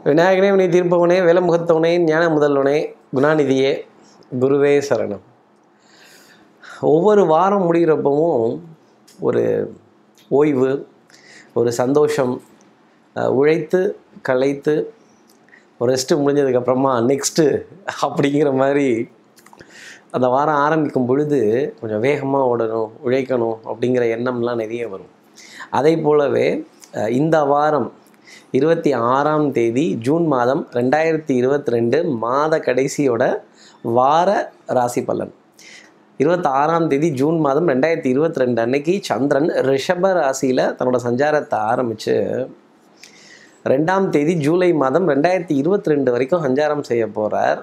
விநாயகனே வினை தீர்ப்பவனே வேலமுகத்தவனே ஞான முதல்வனே குணாநிதியே குருவே சரணம் ஒவ்வொரு வாரம் முடிகிறப்பவும் ஒரு ஓய்வு ஒரு சந்தோஷம் அஹ், உழைத்து களைத்து ஒரு ரெஸ்ட்டு முடிஞ்சதுக்கப்புறமா நெக்ஸ்ட்டு அப்படிங்கிற மாதிரி அந்த வாரம் ஆரம்பிக்கும் பொழுது கொஞ்சம் வேகமாக ஓடணும் உழைக்கணும் அப்படிங்கிற எண்ணம்லாம் நிறைய வரும் அதே போலவே அஹ், இந்த வாரம் இருபத்தி ஆறாம் தேதி ஜூன் மாதம் ரெண்டாயிரத்தி இருபத்தி ரெண்டு மாத கடைசியோட வார ராசி பலன் இருபத்தாறாம் தேதி ஜூன் மாதம் ரெண்டாயிரத்தி இருபத்தி ரெண்டு அன்னைக்கு சந்திரன் ரிஷப ராசியில் தன்னோட சஞ்சாரத்தை ஆரம்பித்து ரெண்டாம் தேதி ஜூலை மாதம் ரெண்டாயிரத்தி இருபத்தி ரெண்டு வரைக்கும் சஞ்சாரம் செய்ய போகிறார்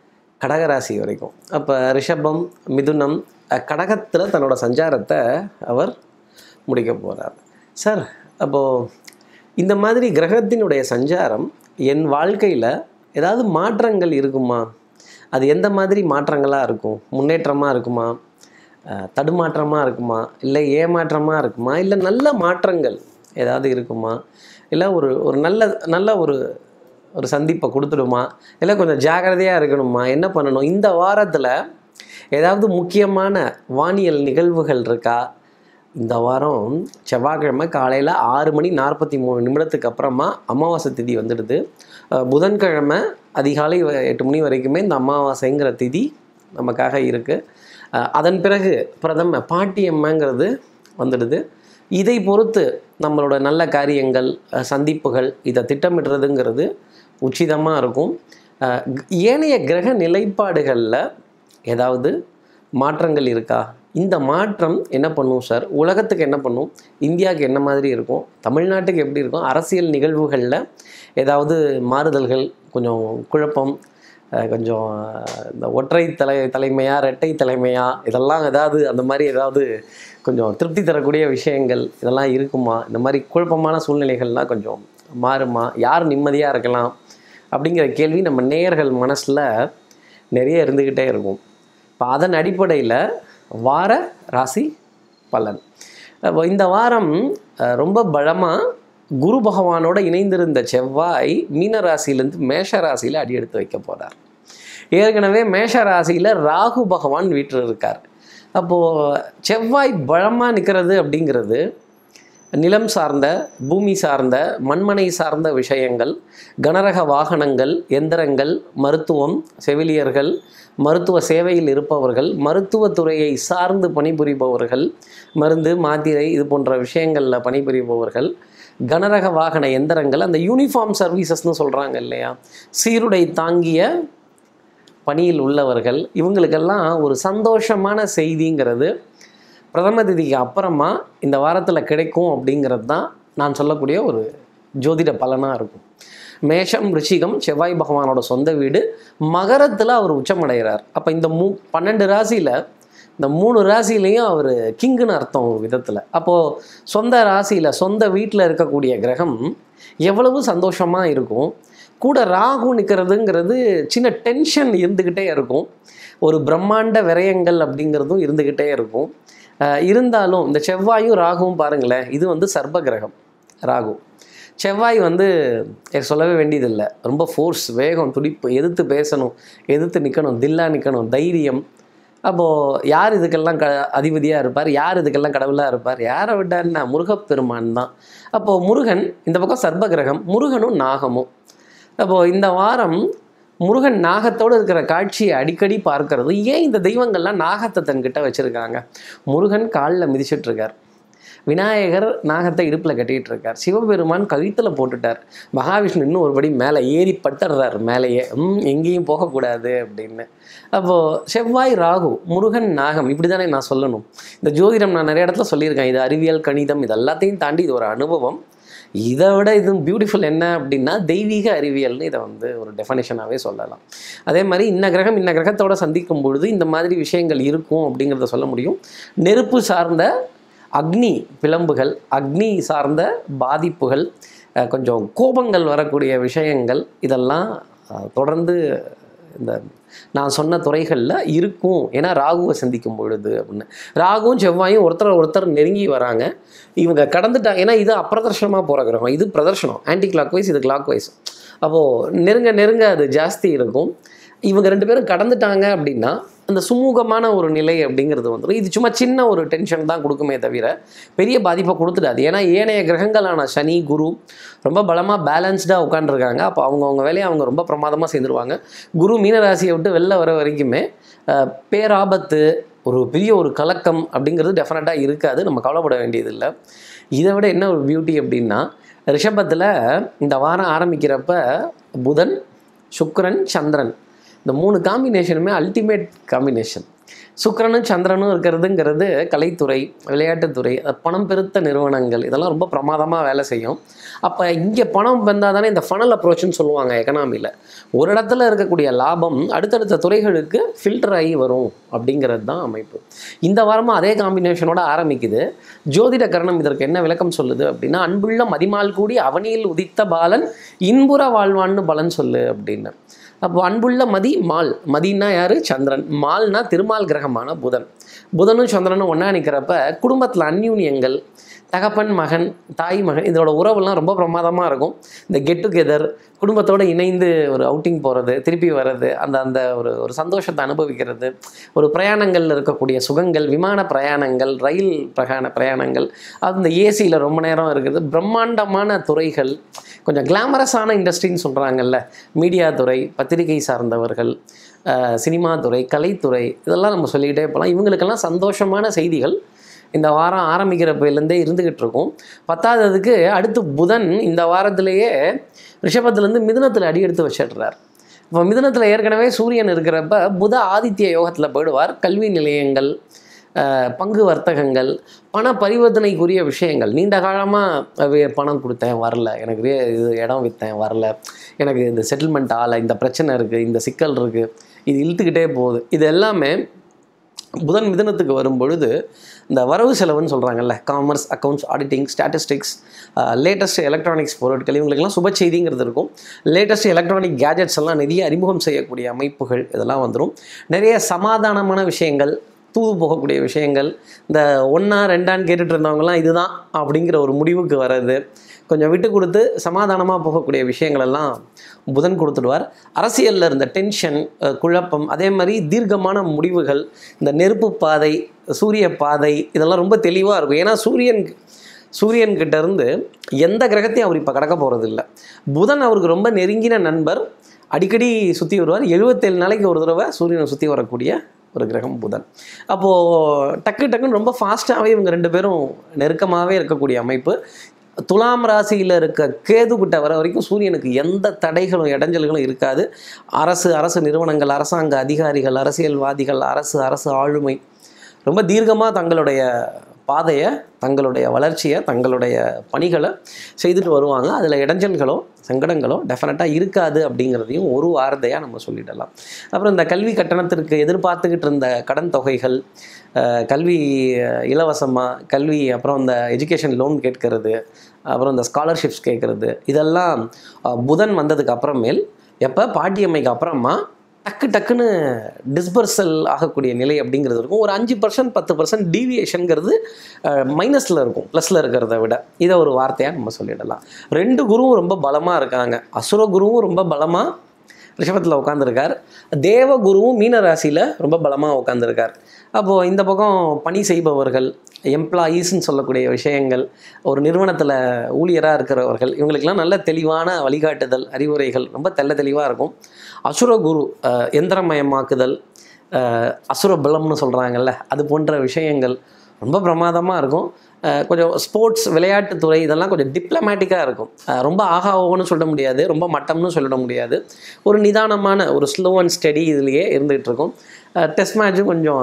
கடகராசி வரைக்கும் அப்போ ரிஷபம் மிதுனம் அஹ், கடகத்தில் தன்னோட சஞ்சாரத்தை அவர் முடிக்க போகிறார் சார் அப்போது இந்த மாதிரி கிரகத்தினுடைய சஞ்சாரம் என் வாழ்க்கையில் ஏதாவது மாற்றங்கள் இருக்குமா அது எந்த மாதிரி மாற்றங்களாக இருக்கும் முன்னேற்றமாக இருக்குமா அஹ், தடுமாற்றமாக இருக்குமா இல்லை ஏமாற்றமாக இருக்குமா இல்லை நல்ல மாற்றங்கள் ஏதாவது இருக்குமா இல்லை ஒரு ஒரு நல்ல நல்ல ஒரு ஒரு சந்திப்பை கொடுத்துடுமா இல்லை கொஞ்சம் ஜாக்கிரதையாக இருக்கணுமா என்ன பண்ணணும் இந்த வாரத்தில் ஏதாவது முக்கியமான வானியல் நிகழ்வுகள் இருக்கா இந்த வாரம் செவ்வாய்க்கிழமை காலையில் ஆறு மணி நாற்பத்தி மூணு நிமிடத்துக்கு அப்புறமா அமாவாசை திதி வந்துடுது அஹ் புதன்கிழமை அதிகாலை வ- எட்டு மணி வரைக்குமே இந்த அமாவாசைங்கிற திதி நமக்காக இருக்குது அதன் பிறகு பிரதம பாட்டியம்மாங்கிறது வந்துடுது இதை பொறுத்து நம்மளோட நல்ல காரியங்கள் அஹ் சந்திப்புகள் இதை திட்டமிடுறதுங்கிறது உச்சிதமாக இருக்கும் அஹ் க்- ஏனைய கிரக நிலைப்பாடுகளில் ஏதாவது மாற்றங்கள் இருக்கா இந்த மாற்றம் என்ன பண்ணும் சார் உலகத்துக்கு என்ன பண்ணும் இந்தியாவுக்கு என்ன மாதிரி இருக்கும் தமிழ்நாட்டுக்கு எப்படி இருக்கும் அரசியல் நிகழ்வுகளில் ஏதாவது மாறுதல்கள் கொஞ்சம் குழப்பம் அஹ் கொஞ்சம் அஹ், இந்த ஒற்றை தலை தலைமையா இரட்டை தலைமையா இதெல்லாம் ஏதாவது அந்த மாதிரி ஏதாவது கொஞ்சம் திருப்தி தரக்கூடிய விஷயங்கள் இதெல்லாம் இருக்குமா இந்த மாதிரி குழப்பமான சூழ்நிலைகள்லாம் கொஞ்சம் மாறுமா யார் நிம்மதியாக இருக்கலாம் அப்படிங்கிற கேள்வி நம்ம நேயர்கள் மனசில் நிறைய இருந்துக்கிட்டே இருக்கும் இப்போ அதன் அடிப்படையில் வார ராசி பலன் அப்போ இந்த வாரம் அஹ், ரொம்ப பலமாக குரு பகவானோட இணைந்திருந்த செவ்வாய் மீன ராசியிலேருந்து மேஷ ராசியில் அடி எடுத்து வைக்க போகிறார் ஏற்கனவே மேஷ ராசியில் ராகு பகவான் வீட்டில் இருக்கார் அப்போது செவ்வாய் பலமாக நிற்கிறது அப்படிங்கிறது நிலம் சார்ந்த பூமி சார்ந்த மண்மனை சார்ந்த விஷயங்கள் கனரக வாகனங்கள் எந்திரங்கள் மருத்துவம் செவிலியர்கள் மருத்துவ சேவையில் இருப்பவர்கள் மருத்துவத்துறையை சார்ந்து பணிபுரிபவர்கள் மருந்து மாத்திரை இது போன்ற விஷயங்களில் பணிபுரிபவர்கள் கனரக வாகன எந்திரங்கள் அந்த யூனிஃபார்ம் சர்வீசஸ்னு சொல்கிறாங்க இல்லையா சீருடை தாங்கிய பணியில் உள்ளவர்கள் இவங்களுக்கெல்லாம் ஒரு சந்தோஷமான செய்திங்கிறது பிரதம திதிக்கு அப்புறமா இந்த வாரத்தில் கிடைக்கும் அப்படிங்கிறது தான் நான் சொல்லக்கூடிய ஒரு ஜோதிட பலனாக இருக்கும் மேஷம் ரிஷிகம் செவ்வாய் பகவானோட சொந்த வீடு மகரத்தில் அவர் உச்சமடைகிறார் அப்போ இந்த மூ பன்னெண்டு ராசியில் இந்த மூணு ராசிலையும் அவர் கிங்குன்னு அர்த்தம் ஒரு விதத்தில் அப்போது சொந்த ராசியில் சொந்த வீட்டில் இருக்கக்கூடிய கிரகம் எவ்வளவு சந்தோஷமாக இருக்கும் கூட ராகு நிற்கிறதுங்கிறது சின்ன டென்ஷன் இருந்துக்கிட்டே இருக்கும் ஒரு பிரம்மாண்ட விரயங்கள் அப்படிங்கிறதும் இருந்துக்கிட்டே இருக்கும் அஹ் இருந்தாலும் இந்த செவ்வாயும் ராகுவும் பாருங்களேன் இது வந்து சர்ப்ப கிரகம் ராகு செவ்வாய் வந்து எனக்கு சொல்லவே வேண்டியதில்லை ரொம்ப ஃபோர்ஸ் வேகம் துடிப்பு எதிர்த்து பேசணும் எதிர்த்து நிற்கணும் தில்லா நிற்கணும் தைரியம் அப்போது யார் இதுக்கெல்லாம் க அதிபதியாக இருப்பார் யார் இதுக்கெல்லாம் கடவுளாக இருப்பார் யாரை விட்டாருன்னா முருகப்பெருமான் தான் அப்போது முருகன் இந்த பக்கம் சர்ப்ப கிரகம் முருகனும் நாகமும் அப்போது இந்த வாரம் முருகன் நாகத்தோடு இருக்கிற காட்சியை அடிக்கடி பார்க்கறது ஏன் இந்த தெய்வங்கள்லாம் நாகத்தை தன்கிட்ட வச்சுருக்காங்க முருகன் காலில் மிதிச்சிட்டு இருக்கார் விநாயகர் நாகத்தை இடுப்பில் கட்டிகிட்டு இருக்கார் சிவபெருமான் கழுத்தில் போட்டுட்டார் மகாவிஷ்ணு இன்னும் ஒருபடி மேலே ஏறி பட்டுறார் மேலேயே ம் எங்கேயும் போகக்கூடாது அப்படின்னு அப்போது செவ்வாய் ராகு முருகன் நாகம் இப்படி தானே நான் சொல்லணும் இந்த ஜோதிடம் நான் நிறைய இடத்துல சொல்லியிருக்கேன் இது அறிவியல் கணிதம் இது எல்லாத்தையும் தாண்டி இது ஒரு அனுபவம் இதை விட இது பியூட்டிஃபுல் என்ன அப்படின்னா தெய்வீக அறிவியல்னு இதை வந்து ஒரு டெஃபனேஷனாகவே சொல்லலாம் அதே மாதிரி இன்ன கிரகம் இன்ன கிரகத்தோட சந்திக்கும் பொழுது இந்த மாதிரி விஷயங்கள் இருக்கும் அப்படிங்கிறத சொல்ல முடியும் நெருப்பு சார்ந்த அக்னி பிளம்புகள் அக்னி சார்ந்த பாதிப்புகள் அஹ், கொஞ்சம் கோபங்கள் வரக்கூடிய விஷயங்கள் இதெல்லாம் அஹ், தொடர்ந்து இந்த நான் சொன்ன துறைகளில் இருக்கும் ஏன்னா ராகுவை சந்திக்கும் பொழுது அப்படின்னு ராகுவும் செவ்வாயும் ஒருத்தர் ஒருத்தர் நெருங்கி வராங்க இவங்க கடந்துட்டாங்க ஏன்னா இது அப்பிரதர்ஷனமாக போகிற கிரகம் இது பிரதர்ஷனம் ஆன்டி கிளாக் வைஸ் இது கிளாக் வைஸ் அப்போது நெருங்க நெருங்க அது ஜாஸ்தி இருக்கும் இவங்க ரெண்டு பேரும் கடந்துட்டாங்க அப்படின்னா அந்த சுமூகமான ஒரு நிலை அப்படிங்கிறது வந்துடும் இது சும்மா சின்ன ஒரு டென்ஷன் தான் கொடுக்குமே தவிர பெரிய பாதிப்பை கொடுத்துடாது ஏன்னா ஏனைய கிரகங்களான சனி குரு ரொம்ப பலமாக பேலன்ஸ்டாக உட்காந்துருக்காங்க அப்போ அவங்கவுங்க வேலையை அவங்க ரொம்ப பிரமாதமாக செய்திருவாங்க குரு மீனராசியை விட்டு வெளில வர வரைக்குமே அஹ், பேராபத்து ஒரு பெரிய ஒரு கலக்கம் அப்படிங்கிறது டெஃபினட்டாக இருக்காது நம்ம கவலைப்பட வேண்டியதில்லை இதை விட என்ன ஒரு பியூட்டி அப்படின்னா ரிஷபத்தில் இந்த வாரம் ஆரம்பிக்கிறப்ப புதன் சுக்கிரன் சந்திரன் இந்த மூணு காம்பினேஷனுமே அல்டிமேட் காம்பினேஷன் சுக்கிரனும் சந்திரனும் இருக்கிறதுங்கிறது கலைத்துறை விளையாட்டுத்துறை அது பணம் பெருத்த நிறுவனங்கள் இதெல்லாம் ரொம்ப பிரமாதமாக வேலை செய்யும் அப்போ இங்கே பணம் வந்தால் தானே இந்த ஃபனல் அப்ரோச்னு சொல்லுவாங்க எக்கனாமியில் ஒரு இடத்துல இருக்கக்கூடிய லாபம் அடுத்தடுத்த துறைகளுக்கு ஃபில்டர் ஆகி வரும் அப்படிங்கிறது தான் அமைப்பு இந்த வாரமும் அதே காம்பினேஷனோட ஆரம்பிக்குது ஜோதிட கரணம் இதற்கு என்ன விளக்கம் சொல்லுது அப்படின்னா அன்புள்ள மதிமால் கூடி அவனியில் உதித்த பாலன் இன்புற வாழ்வான்னு பலன் சொல்லு அப்படின்னு அப்போ அன்புள்ள மதி மால் மதினா யாரு சந்திரன் மால்னா திருமால் கிரகமான புதன் புதனும் சந்திரனும் ஒன்றா நிற்கிறப்ப குடும்பத்தில் அந்யூன்யங்கள் தகப்பன் மகன் தாய் மகன் இதோட உறவுலாம் ரொம்ப பிரமாதமாக இருக்கும் இந்த கெட் டுகெதர் குடும்பத்தோடு இணைந்து ஒரு அவுட்டிங் போகிறது திருப்பி வர்றது அந்த அந்த ஒரு ஒரு சந்தோஷத்தை அனுபவிக்கிறது ஒரு பிரயாணங்களில் இருக்கக்கூடிய சுகங்கள் விமான பிரயாணங்கள் ரயில் பிரயாண பிரயாணங்கள் அது இந்த ஏசியில் ரொம்ப நேரம் இருக்குது பிரம்மாண்டமான துறைகள் கொஞ்சம் கிளாமரஸான இண்டஸ்ட்ரின்னு சொல்கிறாங்கல்ல மீடியா துறை பத்திரிகை சார்ந்தவர்கள் அஹ், சினிமா துறை கலைத்துறை இதெல்லாம் நம்ம சொல்லிக்கிட்டே போகலாம் இவங்களுக்கெல்லாம் சந்தோஷமான செய்திகள் இந்த வாரம் ஆரம்பிக்கிறப்பிலேருந்தே இருந்துக்கிட்டு இருக்கும் பத்தாததுக்கு அடுத்து புதன் இந்த வாரத்திலேயே ரிஷபத்துலேருந்து மிதுனத்தில் அடி எடுத்து வச்சிடுறார் இப்போ மிதுனத்தில் ஏற்கனவே சூரியன் இருக்கிறப்ப புத ஆதித்ய யோகத்தில் போயிடுவார் கல்வி நிலையங்கள் அஹ், பங்கு வர்த்தகங்கள் பண பரிவர்த்தனைக்குரிய விஷயங்கள் நீண்ட காலமாக பணம் கொடுத்தேன் வரல எனக்கு வே- இது இடம் விற்றேன் வரல எனக்கு இந்த செட்டில்மெண்ட் ஆகலை இந்த பிரச்சனை இருக்குது இந்த சிக்கல் இருக்குது இது இழுத்துக்கிட்டே போகுது இது எல்லாமே புதன் மிதனத்துக்கு வரும் பொழுது இந்த வரவு செலவுன்னு சொல்கிறாங்கல்ல commerce accounts auditing statistics latest electronics பொருட்கள் இவங்களுக்கெல்லாம் சுப செய்திங்கிறது இருக்கும் லேட்டஸ்ட் எலக்ட்ரானிக் கேஜெட்ஸ் எல்லாம் நிறைய அறிமுகம் செய்யக்கூடிய அமைப்புகள் இதெல்லாம் வந்துடும் நிறைய சமாதானமான விஷயங்கள் தூது போகக்கூடிய விஷயங்கள் இந்த ஒன்றா ரெண்டான்னு கேட்டுட்டு இருந்தவங்கலாம் இதுதான் அப்படிங்கிற ஒரு முடிவுக்கு வர்றது கொஞ்சம் விட்டு கொடுத்து சமாதானமாக போகக்கூடிய விஷயங்கள் எல்லாம் புதன் கொடுத்துடுவார் அரசியலில் இருந்த டென்ஷன் அஹ், குழப்பம் அதே மாதிரி தீர்க்கமான முடிவுகள் இந்த நெருப்பு பாதை சூரிய பாதை இதெல்லாம் ரொம்ப தெளிவாக இருக்கும் ஏன்னா சூரியன் சூரியன் கிட்ட இருந்து எந்த கிரகத்தையும் அவர் இப்போ கடக்க போகிறது இல்லை புதன் அவருக்கு ரொம்ப நெருங்கின நண்பர் அடிக்கடி சுற்றி வருவார் எழுபத்தேழு நாளைக்கு ஒரு தடவை சூரியனை சுற்றி வரக்கூடிய ஒரு கிரகம் புதன் அப்போது டக்கு டக்குன்னு ரொம்ப ஃபாஸ்ட்டாகவே இவங்க ரெண்டு பேரும் நெருக்கமாகவே இருக்கக்கூடிய அமைப்பு துலாம் ராசியில் இருக்க கேது கிட்ட வர வரைக்கும் சூரியனுக்கு எந்த தடைகளும் இடைஞ்சல்களும் இருக்காது அரசு அரசு நிறுவனங்கள் அரசாங்க அதிகாரிகள் அரசியல்வாதிகள் அரசு அரசு ஆளுமை ரொம்ப தீர்க்கமாக தங்களுடைய பாதையை தங்களுடைய வளர்ச்சியை தங்களுடைய பணிகளை செய்துட்டு வருவாங்க அதில் இடைஞ்சல்களோ சங்கடங்களோ டெஃபினட்டாக இருக்காது அப்படிங்கிறதையும் ஒரு வார்த்தையாக நம்ம சொல்லிடலாம் அப்புறம் இந்த கல்வி கட்டணத்திற்கு எதிர்பார்த்துக்கிட்டு இருந்த கடன் தொகைகள் அஹ், கல்வி இலவசமாக கல்வி அப்புறம் இந்த எஜுகேஷன் லோன் கேட்கறது அப்புறம் இந்த ஸ்காலர்ஷிப்ஸ் கேட்குறது இதெல்லாம் அஹ், புதன் வந்ததுக்கு அப்புறமேல் எப்போ பாட்டியம்மைக்கு அப்புறமா டக்கு டக்குன்னு டிஸ்பர்சல் ஆகக்கூடிய நிலை அப்படிங்கிறது இருக்கும் ஒரு அஞ்சு பர்சன்ட் பத்து பர்சன்ட் டீவியேஷனுங்கிறது மைனஸில் இருக்கும் ப்ளஸில் இருக்கிறத விட இதை ஒரு வார்த்தையாக நம்ம சொல்லிடலாம் ரெண்டு குருவும் ரொம்ப பலமாக இருக்காங்க அசுர குருவும் ரொம்ப பலமாக ரிஷபத்தில் உட்காந்துருக்கார் தேவ குருவும் மீன ராசியில் ரொம்ப பலமாக உட்காந்துருக்கார் அப்போது இந்த பக்கம் பணி செய்பவர்கள் எம்ப்ளாயீஸ்ன்னு சொல்லக்கூடிய விஷயங்கள் ஒரு நிறுவனத்தில் ஊழியராக இருக்கிறவர்கள் இவங்களுக்கெல்லாம் நல்ல தெளிவான வழிகாட்டுதல் அறிவுரைகள் ரொம்ப தெள்ள தெளிவாக இருக்கும் அசுர குரு அஹ், எந்திரமயமாக்குதல் அஹ், அசுர பலம்னு சொல்கிறாங்கல்ல அது போன்ற விஷயங்கள் ரொம்ப பிரமாதமாக இருக்கும் அஹ், கொஞ்சம் ஸ்போர்ட்ஸ் விளையாட்டுத்துறை இதெல்லாம் கொஞ்சம் டிப்ளமேட்டிக்காக இருக்கும் அஹ், ரொம்ப ஆகா ஓன்னு சொல்ல முடியாது ரொம்ப மட்டம்னு சொல்லிட முடியாது ஒரு நிதானமான ஒரு ஸ்லோ அண்ட் ஸ்டடி இதுலேயே இருந்துகிட்டு இருக்கும் டெஸ்ட் மேட்ச்சும் கொஞ்சம்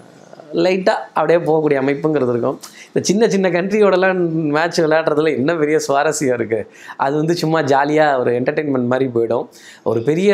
லைட்டாக அப்படியே போகக்கூடிய அமைப்புங்கிறது இருக்கும் இந்த சின்ன சின்ன கண்ட்ரியோடலாம் மேட்ச் விளையாடுறதுல என்ன பெரிய சுவாரஸ்யம் இருக்குது அது வந்து சும்மா ஜாலியாக ஒரு என்டர்டெயின்மெண்ட் மாதிரி போயிடும் ஒரு பெரிய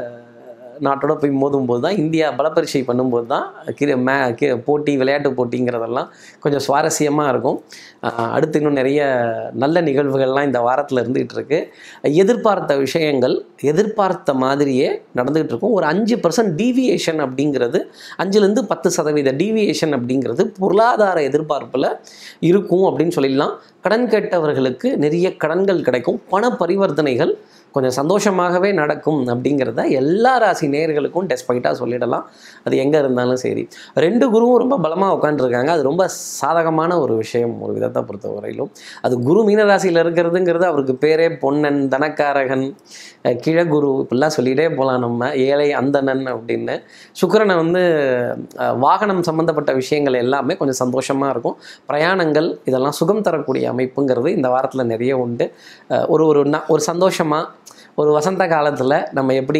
நாட்டோட போய் மோதும் போது தான் இந்தியா பலப்பரீட்சை பண்ணும்போது தான் கிர மே கி போட்டி விளையாட்டு போட்டிங்கிறதெல்லாம் கொஞ்சம் சுவாரஸ்யமாக இருக்கும் ஆஹ் அடுத்து இன்னும் நிறைய நல்ல நிகழ்வுகள்லாம் இந்த வாரத்தில் இருந்துகிட்டு இருக்கு எதிர்பார்த்த விஷயங்கள் எதிர்பார்த்த மாதிரியே நடந்துகிட்டு இருக்கும் ஒரு அஞ்சு பர்சன்ட் டீவியேஷன் அப்படிங்கிறது அஞ்சுலேருந்து பத்து சதவீத டீவியேஷன் அப்படிங்கிறது பொருளாதார எதிர்பார்ப்பில் இருக்கும் அப்படின்னு சொல்லிடலாம் கடன் கேட்டவர்களுக்கு நிறைய கடன்கள் கிடைக்கும் பண பரிவர்த்தனைகள் கொஞ்சம் சந்தோஷமாகவே நடக்கும் அப்படிங்கிறத எல்லா ராசி நேயர்களுக்கும் டெஸ்பைட்டாக சொல்லிடலாம் அது எங்கே இருந்தாலும் சரி ரெண்டு குருவும் ரொம்ப பலமாக உட்காந்துருக்காங்க அது ரொம்ப சாதகமான ஒரு விஷயம் ஒரு விதத்தை பொறுத்தவரையிலும் அது குரு மீன ராசியில் இருக்கிறதுங்கிறது அவருக்கு பேரே பொன்னன் தனக்காரகன் அஹ் கிழகுரு இப்படிலாம் சொல்லிகிட்டே போகலாம் நம்ம ஏழை அந்தணன் அப்படின்னு சுக்கிரனை வந்து அஹ், வாகனம் சம்மந்தப்பட்ட விஷயங்கள் எல்லாமே கொஞ்சம் சந்தோஷமாக இருக்கும் பிரயாணங்கள் இதெல்லாம் சுகம் தரக்கூடிய அமைப்புங்கிறது இந்த வாரத்தில் நிறைய உண்டு அஹ், ஒரு ஒரு ந- ஒரு சந்தோஷமாக ஒரு வசந்த காலத்தில் நம்ம எப்படி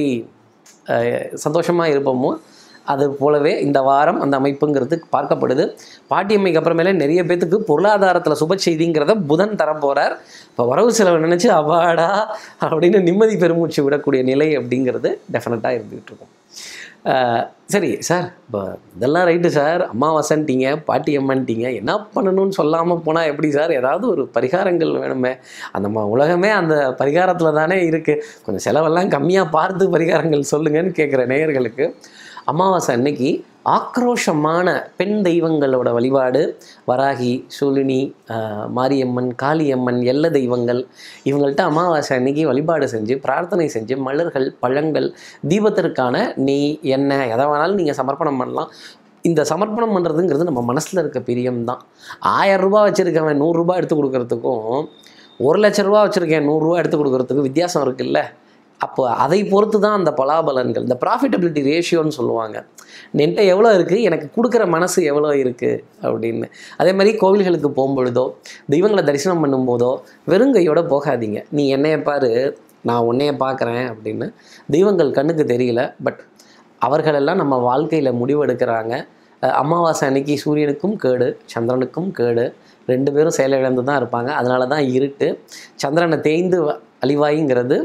சந்தோஷமாக இருப்போமோ அது போலவே இந்த வாரம் அந்த அமைப்புங்கிறது பார்க்கப்படுது பாட்டியம்மைக்கு அப்புறமேலே நிறைய பேத்துக்கு பொருளாதாரத்தில் சுப செய்திங்கிறத புதன் தரப்போகிறார் இப்போ வரவு செலவு நினச்சி அவாடா அப்படின்னு நிம்மதி பெருமூச்சு விடக்கூடிய நிலை அப்படிங்கிறது டெஃபினட்டாக இருந்துகிட்டு இருக்கும் அஹ் சரி சார் இப்போ இதெல்லாம் ரைட்டு சார் அம்மாவாசன்ட்டீங்க பாட்டி அம்மன்ட்டீங்க என்ன பண்ணணும்னு சொல்லாமல் போனால் எப்படி சார் ஏதாவது ஒரு பரிகாரங்கள் வேணுமே அந்த ம- உலகமே அந்த பரிகாரத்தில் தானே இருக்குது கொஞ்சம் செலவெல்லாம் கம்மியாக பார்த்து பரிகாரங்கள் சொல்லுங்கன்னு கேட்குற நேயர்களுக்கு அமாவாசை அன்னைக்கு ஆக்ரோஷமான பெண் தெய்வங்களோட வழிபாடு வராகி சூலினி ஆஹ், மாரியம்மன் காளியம்மன் எல்ல தெய்வங்கள் இவங்கள்ட்ட அமாவாசை அன்னைக்கு வழிபாடு செஞ்சு பிரார்த்தனை செஞ்சு மலர்கள் பழங்கள் தீபத்திற்கான நெய் எண்ணெய் எதை வேணாலும் நீங்கள் சமர்ப்பணம் பண்ணலாம் இந்த சமர்ப்பணம் பண்ணுறதுங்கிறது நம்ம மனசில் இருக்க பிரியம் தான் ஆயிரம் ரூபாய் வச்சுருக்கவன் நூறுரூபா எடுத்து கொடுக்கறதுக்கும் ஒரு லட்ச ரூபா வச்சுருக்கேன் நூறுரூவா எடுத்து கொடுக்கறதுக்கு வித்தியாசம் இருக்குல்ல அப்போ அதை பொறுத்து தான் அந்த பலாபலன்கள் இந்த ப்ராஃபிட்டபிலிட்டி ரேஷியோன்னு சொல்லுவாங்க என்கிட்ட எவ்வளோ இருக்குது எனக்கு கொடுக்குற மனசு எவ்வளோ இருக்குது அப்படின்னு அதே மாதிரி கோவில்களுக்கு போகும்பொழுதோ தெய்வங்களை தரிசனம் பண்ணும்போதோ வெறுங்கையோட போகாதீங்க நீ என்னைய பாரு நான் உன்னைய பார்க்குறேன் அப்படின்னு தெய்வங்கள் கண்ணுக்கு தெரியல பட் அவர்களெல்லாம் நம்ம வாழ்க்கையில் முடிவெடுக்கிறாங்க அஹ் அமாவாசை அன்னைக்கு சூரியனுக்கும் கேடு சந்திரனுக்கும் கேடு ரெண்டு பேரும் செயலிழந்து தான் இருப்பாங்க அதனால தான் இருட்டு சந்திரனை தேய்ந்து வ- அழிவாய்ங்கிறது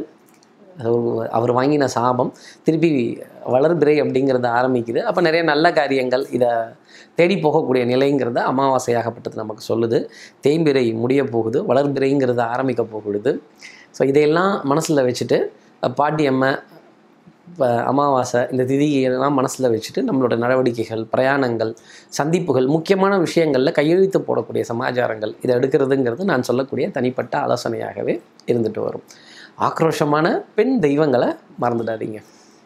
அவர் அவர் வாங்கின சாபம் திருப்பி வளர்பிறை அப்படிங்கிறத ஆரம்பிக்குது அப்போ நிறைய நல்ல காரியங்கள் இதை தேடி போகக்கூடிய நிலைங்கிறத அமாவாசையாகப்பட்டது நமக்கு சொல்லுது தேய்பிறை முடிய போகுது வளர்பிறைங்கிறத ஆரம்பிக்க போகுது ஸோ இதையெல்லாம் மனசில் வச்சுட்டு அஹ் பாட்டி அம்மை இப்போ அமாவாசை இந்த திதியெல்லாம் மனசில் வச்சுட்டு நம்மளோட நடவடிக்கைகள் பிரயாணங்கள் சந்திப்புகள் முக்கியமான விஷயங்களில் கையெழுத்து போடக்கூடிய சமாச்சாரங்கள் இதை எடுக்கிறதுங்கிறது நான் சொல்லக்கூடிய தனிப்பட்ட ஆலோசனையாகவே இருந்துட்டு வரும் ஆக்ரோஷமான பெண் தெய்வங்களை மறந்துடாதீங்க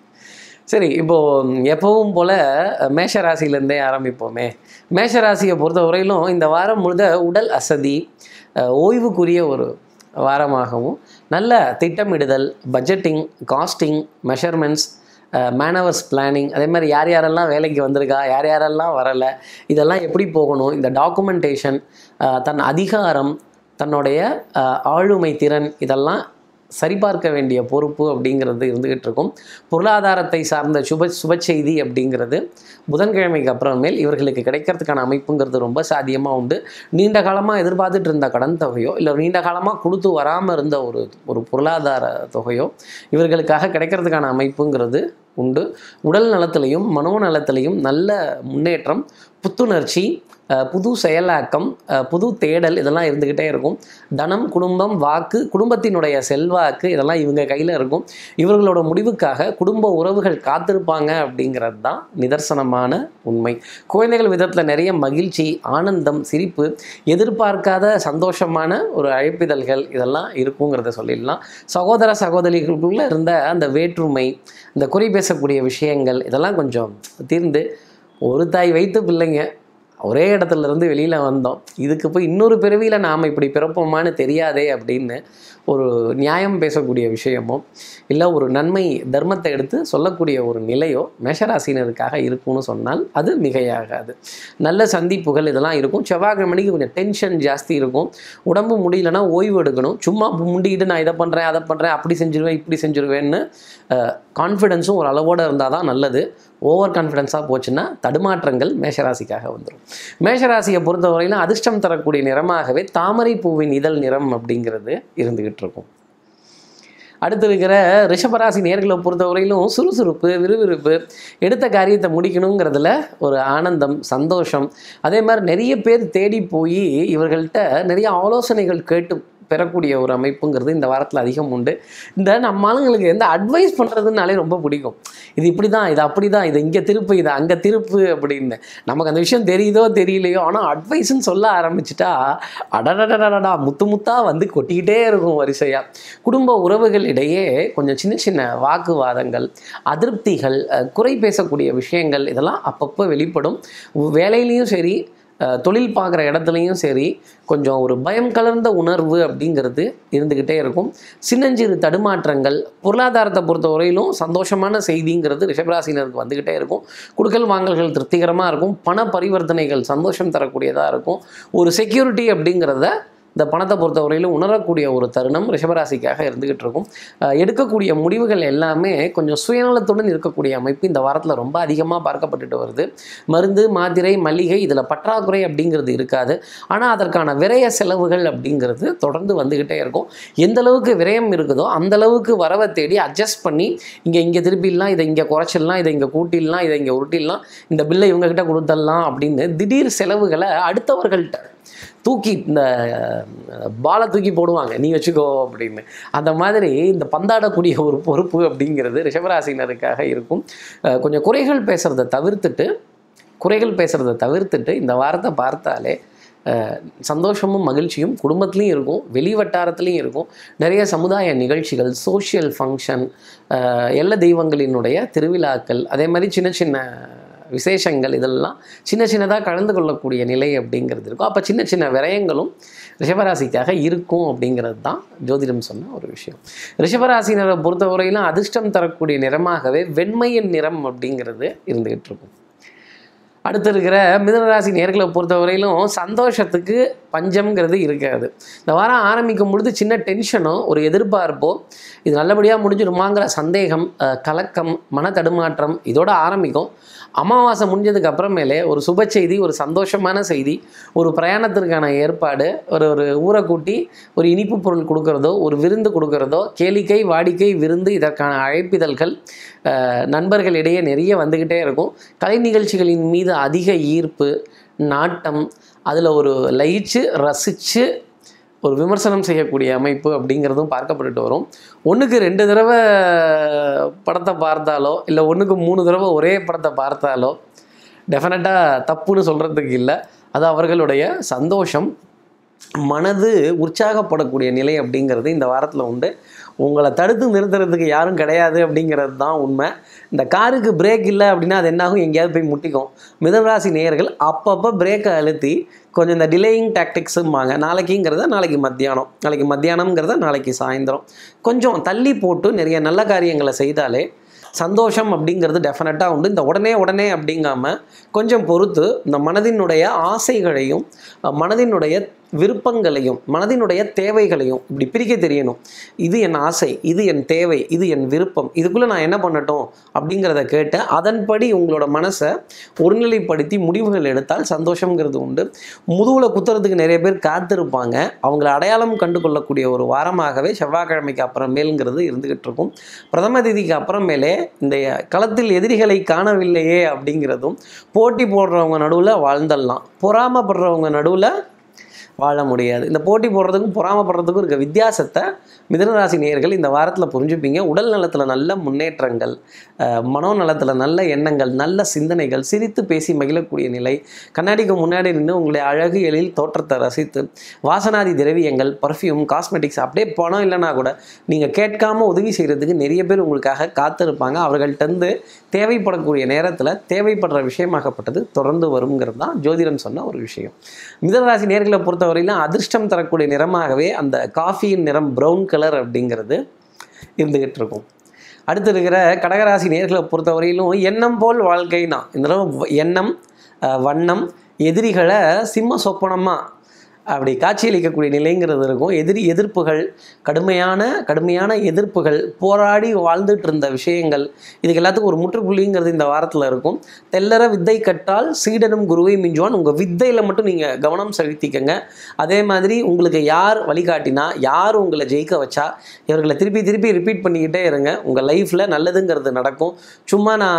சரி இப்போது எப்பவும் போல் மேஷ ராசியிலேருந்தே ஆரம்பிப்போமே மேஷ ராசியை பொறுத்த வரையிலும் இந்த வாரம் முழுத உடல் அசதி அஹ், ஓய்வுக்குரிய ஒரு வாரமாகவும் நல்ல திட்டமிடுதல் budgeting costing measurements manoeuvres planning அதே மாதிரி யார் யாரெல்லாம் வேலைக்கு வந்திருக்கா யார் யாரெல்லாம் வரலை இதெல்லாம் எப்படி போகணும் இந்த டாக்குமெண்டேஷன் தன் அதிகாரம் தன்னுடைய அஹ், ஆளுமை திறன் இதெல்லாம் சரிபார்க்க வேண்டிய பொறுப்பு அப்படிங்கிறது இருந்துகிட்டு இருக்கும் பொருளாதாரத்தை சார்ந்த சுப சுப செய்தி அப்படிங்கிறது புதன்கிழமைக்கு அப்புறமேல் இவர்களுக்கு கிடைக்கிறதுக்கான அமைப்புங்கிறது ரொம்ப சாத்தியமாக உண்டு நீண்ட காலமாக எதிர்பார்த்துட்டு இருந்த கடன் தொகையோ இல்லை நீண்ட காலமாக கொடுத்து வராமல் இருந்த ஒரு ஒரு பொருளாதார தொகையோ இவர்களுக்காக கிடைக்கிறதுக்கான அமைப்புங்கிறது உண்டு உடல் நலத்திலையும் மனோ நலத்திலையும் நல்ல முன்னேற்றம் புத்துணர்ச்சி அஹ், புது செயலாக்கம் அஹ், புது தேடல் இதெல்லாம் இருந்துக்கிட்டே இருக்கும் தனம் குடும்பம் வாக்கு குடும்பத்தினுடைய செல்வாக்கு இதெல்லாம் இவங்க கையில் இருக்கும் இவர்களோட முடிவுக்காக குடும்ப உறவுகள் காத்திருப்பாங்க அப்படிங்கிறது தான் நிதர்சனமான உண்மை குழந்தைகள் விதத்தில் நிறைய மகிழ்ச்சி ஆனந்தம் சிரிப்பு எதிர்பார்க்காத சந்தோஷமான ஒரு அழைப்பிதழ்கள் இதெல்லாம் இருக்குங்கிறத சொல்லிடலாம் சகோதர சகோதரிகளுக்குள்ள இருந்த அந்த வேற்றுமை இந்த குறி பேசக்கூடிய விஷயங்கள் இதெல்லாம் கொஞ்சம் தீர்ந்து ஒரு தாய் வைத்து பிள்ளைங்க ஒரே இடத்துல இருந்து வெளியில் வந்தோம் இதுக்கு போய் இன்னொரு பிறவியில் நாம் இப்படி பிறப்போமான்னு தெரியாதே அப்படின்னு ஒரு நியாயம் பேசக்கூடிய விஷயமோ இல்லை ஒரு நன்மை தர்மத்தை எடுத்து சொல்லக்கூடிய ஒரு நிலையோ மேஷராசினருக்காக இருக்கும்னு சொன்னால் அது மிகையாகாது நல்ல சந்திப்புகள் இதெல்லாம் இருக்கும் செவ்வாய்க்கிழமைக்கு கொஞ்சம் டென்ஷன் ஜாஸ்தி இருக்கும் உடம்பு முடியலன்னா ஓய்வு எடுக்கணும் சும்மா முண்டிக்கிட்டு நான் இதை பண்ணுறேன் அதை பண்ணுறேன் அப்படி செஞ்சிருவேன் இப்படி செஞ்சிருவேன்னு கான்ஃபிடென்ஸும் ஒரு அளவோடு இருந்தால் தான் நல்லது ஓவர் கான்ஃபிடென்ஸாக போச்சுன்னா தடுமாற்றங்கள் மேஷராசிக்காக வந்துடும் மேஷராசியை பொறுத்தவரையிலும் அதிர்ஷ்டம் தரக்கூடிய நிறமாகவே தாமரை பூவின் இதழ் நிறம் அப்படிங்கிறது இருந்துகிட்டு இருக்கும் அடுத்து இருக்கிற ரிஷபராசி நேர்களை பொறுத்தவரையிலும் சுறுசுறுப்பு விறுவிறுப்பு எடுத்த காரியத்தை முடிக்கணுங்கிறதுல ஒரு ஆனந்தம் சந்தோஷம் அதே மாதிரி நிறைய பேர் தேடி போய் இவர்கள்ட்ட நிறைய ஆலோசனைகள் கேட்டு பெறக்கூடிய ஒரு அமைப்புங்கிறது இந்த வாரத்தில் அதிகம் உண்டு இந்த நம்ம ஆளுங்களுக்கு எந்த அட்வைஸ் பண்ணுறதுனாலே ரொம்ப பிடிக்கும் இது இப்படி தான் இது அப்படி தான் இது இங்கே திருப்பு இது அங்கே திருப்பு அப்படின்னு நமக்கு அந்த விஷயம் தெரியுதோ தெரியலையோ ஆனால் அட்வைஸ்ன்னு சொல்ல ஆரம்பிச்சிட்டா அடடடடடா முத்து முத்தா வந்து கொட்டிக்கிட்டே இருக்கும் வரிசையாக குடும்ப உறவுகள் இடையே கொஞ்சம் சின்ன சின்ன வாக்குவாதங்கள் அதிருப்திகள் அஹ், குறை பேசக்கூடிய விஷயங்கள் இதெல்லாம் அப்பப்போ வெளிப்படும் வேலையிலையும் சரி அஹ், தொழில் பார்க்குற இடத்துலையும் சரி கொஞ்சம் ஒரு பயம் கலர்ந்த உணர்வு அப்படிங்கிறது இருந்துக்கிட்டே இருக்கும் சின்னஞ்சிறு தடுமாற்றங்கள் பொருளாதாரத்தை பொறுத்த வரையிலும் சந்தோஷமான செய்திங்கிறது ரிஷபராசினருக்கு வந்துக்கிட்டே இருக்கும் குடுக்கல் வாங்கல்கள் திருப்திகரமாக இருக்கும் பண பரிவர்த்தனைகள் சந்தோஷம் தரக்கூடியதாக இருக்கும் ஒரு செக்யூரிட்டி அப்படிங்கிறத இந்த பணத்தை பொறுத்தவரையிலும் உணரக்கூடிய ஒரு தருணம் ரிஷபராசிக்காக இருந்துகிட்டு இருக்கும் அஹ் எடுக்கக்கூடிய முடிவுகள் எல்லாமே கொஞ்சம் சுயநலத்துடன் இருக்கக்கூடிய அமைப்பு இந்த வாரத்தில் ரொம்ப அதிகமாக பார்க்கப்பட்டுட்டு வருது மருந்து மாத்திரை மல்லிகை இதில் பற்றாக்குறை அப்படிங்கிறது இருக்காது ஆனால் அதற்கான விரய செலவுகள் அப்படிங்கிறது தொடர்ந்து வந்துக்கிட்டே இருக்கும் எந்த அளவுக்கு விரயம் இருக்குதோ அந்த அளவுக்கு வரவை தேடி அட்ஜஸ்ட் பண்ணி இங்கே இங்கே திருப்பிடலாம் இதை இங்கே குறைச்சிடலாம் இதை இங்கே கூட்டிடலாம் இதை இங்கே உருட்டிடலாம் இந்த பில்லை இவங்ககிட்ட கொடுத்துடலாம் அப்படின்னு திடீர் செலவுகளை அடுத்தவர்கள்ட்ட தூக்கி இந்த அஹ், பாலை தூக்கி போடுவாங்க நீ வச்சுக்கோ அப்படின்னு அந்த மாதிரி இந்த பந்தாடக்கூடிய ஒரு பொறுப்பு அப்படிங்கிறது ரிஷபராசினருக்காக இருக்கும் அஹ், கொஞ்சம் குறைகள் பேசுகிறத தவிர்த்துட்டு குறைகள் பேசுகிறத தவிர்த்துட்டு இந்த வாரத்தை பார்த்தாலே அஹ், சந்தோஷமும் மகிழ்ச்சியும் குடும்பத்துலேயும் இருக்கும் வெளி வட்டாரத்துலேயும் இருக்கும் நிறைய சமுதாய நிகழ்ச்சிகள் சோஷியல் ஃபங்க்ஷன் எல்லா தெய்வங்களினுடைய திருவிழாக்கள் அதே மாதிரி சின்ன சின்ன விசேஷங்கள் இதெல்லாம் சின்ன சின்னதாக கலந்து கொள்ளக்கூடிய நிலை அப்படிங்கிறது இருக்கும் அப்போ சின்ன சின்ன விரயங்களும் ரிஷபராசிக்காக இருக்கும் அப்படிங்கிறது தான் ஜோதிடம் சொன்ன ஒரு விஷயம் ரிஷபராசினரை பொறுத்தவரையிலும் அதிர்ஷ்டம் தரக்கூடிய நிறமாகவே வெண்மையின் நிறம் அப்படிங்கிறது இருந்துகிட்டு இருக்கும் அடுத்து இருக்கிற மிதனராசி நேர்களை பொறுத்தவரையிலும் சந்தோஷத்துக்கு பஞ்சம்ங்கிறது இருக்காது இந்த வாரம் ஆரம்பிக்கும் பொழுது சின்ன டென்ஷனோ ஒரு எதிர்பார்ப்போ இது நல்லபடியாக முடிஞ்சிருமாங்கிற சந்தேகம் அஹ், கலக்கம் மன தடுமாற்றம் இதோட ஆரம்பிக்கும் அமாவாசை முடிஞ்சதுக்கு அப்புறமேலே ஒரு சுப செய்தி ஒரு சந்தோஷமான செய்தி ஒரு பிரயாணத்திற்கான ஏற்பாடு ஒரு ஒரு ஊரை கூட்டி ஒரு இனிப்பு பொருள் கொடுக்கறதோ ஒரு விருந்து கொடுக்கறதோ கேளிக்கை வாடிக்கை விருந்து இதற்கான அழைப்பிதழ்கள் அஹ், நண்பர்களிடையே நிறைய வந்துக்கிட்டே இருக்கும் கலை நிகழ்ச்சிகளின் மீது அதிக ஈர்ப்பு நாட்டம் அதில் ஒரு லயிச்சு ரசித்து ஒரு விமர்சனம் செய்யக்கூடிய அமைப்பு அப்படிங்கிறதும் பார்க்கப்பட்டுட்டு வரும் ஒன்றுக்கு ரெண்டு தடவை படத்தை பார்த்தாலோ இல்லை ஒன்றுக்கு மூணு தடவை ஒரே படத்தை பார்த்தாலோ டெஃபினட்டாக தப்புன்னு சொல்கிறதுக்கு இல்லை அது அவர்களுடைய சந்தோஷம் மனது உற்சாகப்படக்கூடிய நிலை அப்படிங்கிறது இந்த வாரத்தில் உண்டு உங்களை தடுத்து நிறுத்துறதுக்கு யாரும் கிடையாது அப்படிங்கிறது தான் உண்மை இந்த காருக்கு பிரேக் இல்லை அப்படின்னா அது என்னாகும் எங்கேயாவது போய் முட்டிக்கும் மிதனராசி நேயர்கள் அப்பப்போ பிரேக்கை அழுத்தி கொஞ்சம் இந்த டிலேயிங் டாக்டிக்ஸும்பாங்க நாளைக்குங்கிறத நாளைக்கு மத்தியானம் நாளைக்கு மத்தியானம்ங்கிறத நாளைக்கு சாயந்தரம் கொஞ்சம் தள்ளி போட்டு நிறைய நல்ல காரியங்களை செய்தாலே சந்தோஷம் அப்படிங்கிறது டெஃபினட்டாக உண்டு இந்த உடனே உடனே அப்படிங்காம கொஞ்சம் பொறுத்து இந்த மனதினுடைய ஆசைகளையும் அஹ், மனதினுடைய விருப்பங்களையும் மனதினுடைய தேவைகளையும் இப்படி பிரிக்க தெரியணும் இது என் ஆசை இது என் தேவை இது என் விருப்பம் இதுக்குள்ளே நான் என்ன பண்ணட்டும் அப்படிங்கிறத கேட்டு அதன்படி உங்களோட மனசை ஒருநிலைப்படுத்தி முடிவுகள் எடுத்தால் சந்தோஷங்கிறது உண்டு முதுகில் குத்துறதுக்கு நிறைய பேர் காத்திருப்பாங்க அவங்கள அடையாளம் கண்டு கொள்ளக்கூடிய ஒரு வாரமாகவே செவ்வாய்க்கிழமைக்கு அப்புறமேலுங்கிறது இருந்துகிட்டு இருக்கும் பிரதம தேதிக்கு அப்புறமேலே இந்த களத்தில் எதிரிகளை காணவில்லையே அப்படிங்கிறதும் போட்டி போடுறவங்க நடுவில் வாழ்ந்துடலாம் பொறாமப்படுறவங்க நடுவில் வாழ முடியாது இந்த போட்டி போடுறதுக்கும் பொறாமப்படுறதுக்கும் இருக்க வித்தியாசத்தை மிதனராசி நேயர்கள் இந்த வாரத்தில் புரிஞ்சுப்பீங்க உடல் நலத்தில் நல்ல முன்னேற்றங்கள் அஹ், மனோநலத்தில் நல்ல எண்ணங்கள் நல்ல சிந்தனைகள் சிரித்து பேசி மகிழக்கூடிய நிலை கண்ணாடிக்கு முன்னாடி நின்று உங்களுடைய அழகு எழில் தோற்றத்தை ரசித்து வாசனாதி திரவியங்கள் பர்ஃப்யூம் காஸ்மெட்டிக்ஸ் அப்படியே பணம் இல்லைனா கூட நீங்கள் கேட்காம உதவி செய்கிறதுக்கு நிறைய பேர் உங்களுக்காக காத்திருப்பாங்க அவர்கள்ட்டேருந்து தேவைப்படக்கூடிய நேரத்தில் தேவைப்படுற விஷயமாகப்பட்டது தொடர்ந்து வருங்கிறது தான் ஜோதிடம் சொன்ன ஒரு விஷயம் மிதனராசி நேர்களை பொறுத்தவரையிலும் அதிர்ஷ்டம் தரக்கூடிய நிறமாகவே அந்த காஃபியின் நிறம் ப்ரௌன் கலர் அப்படிங்கிறது இருந்துகிட்டு இருக்கும் அடுத்து இருக்கிற கடகராசி நேர்களை பொறுத்தவரையிலும் எண்ணம் போல் வாழ்க்கைனா இந்த தடவை வ- எண்ணம் அஹ், வண்ணம் எதிரிகளை சிம்ம சொப்பனமாக அப்படி காட்சியளிக்கக்கூடிய நிலைங்கிறது இருக்கும் எதிரி எதிர்ப்புகள் கடுமையான கடுமையான எதிர்ப்புகள் போராடி வாழ்ந்துட்டு இருந்த விஷயங்கள் இதுக்கு எல்லாத்துக்கும் ஒரு முற்றுப்புள்ளிங்கிறது இந்த வாரத்தில் இருக்கும் தெல்லற வித்தை கற்றால் சீடனும் குருவை மிஞ்சுவான் உங்கள் வித்தையில் மட்டும் நீங்கள் கவனம் செலுத்திக்கங்க அதே மாதிரி உங்களுக்கு யார் வழிகாட்டினா யார் உங்களை ஜெயிக்க வச்சா இவர்களை திருப்பி திருப்பி ரிப்பீட் பண்ணிக்கிட்டே இருங்க உங்கள் லைஃப்பில் நல்லதுங்கிறது நடக்கும் சும்மா நான்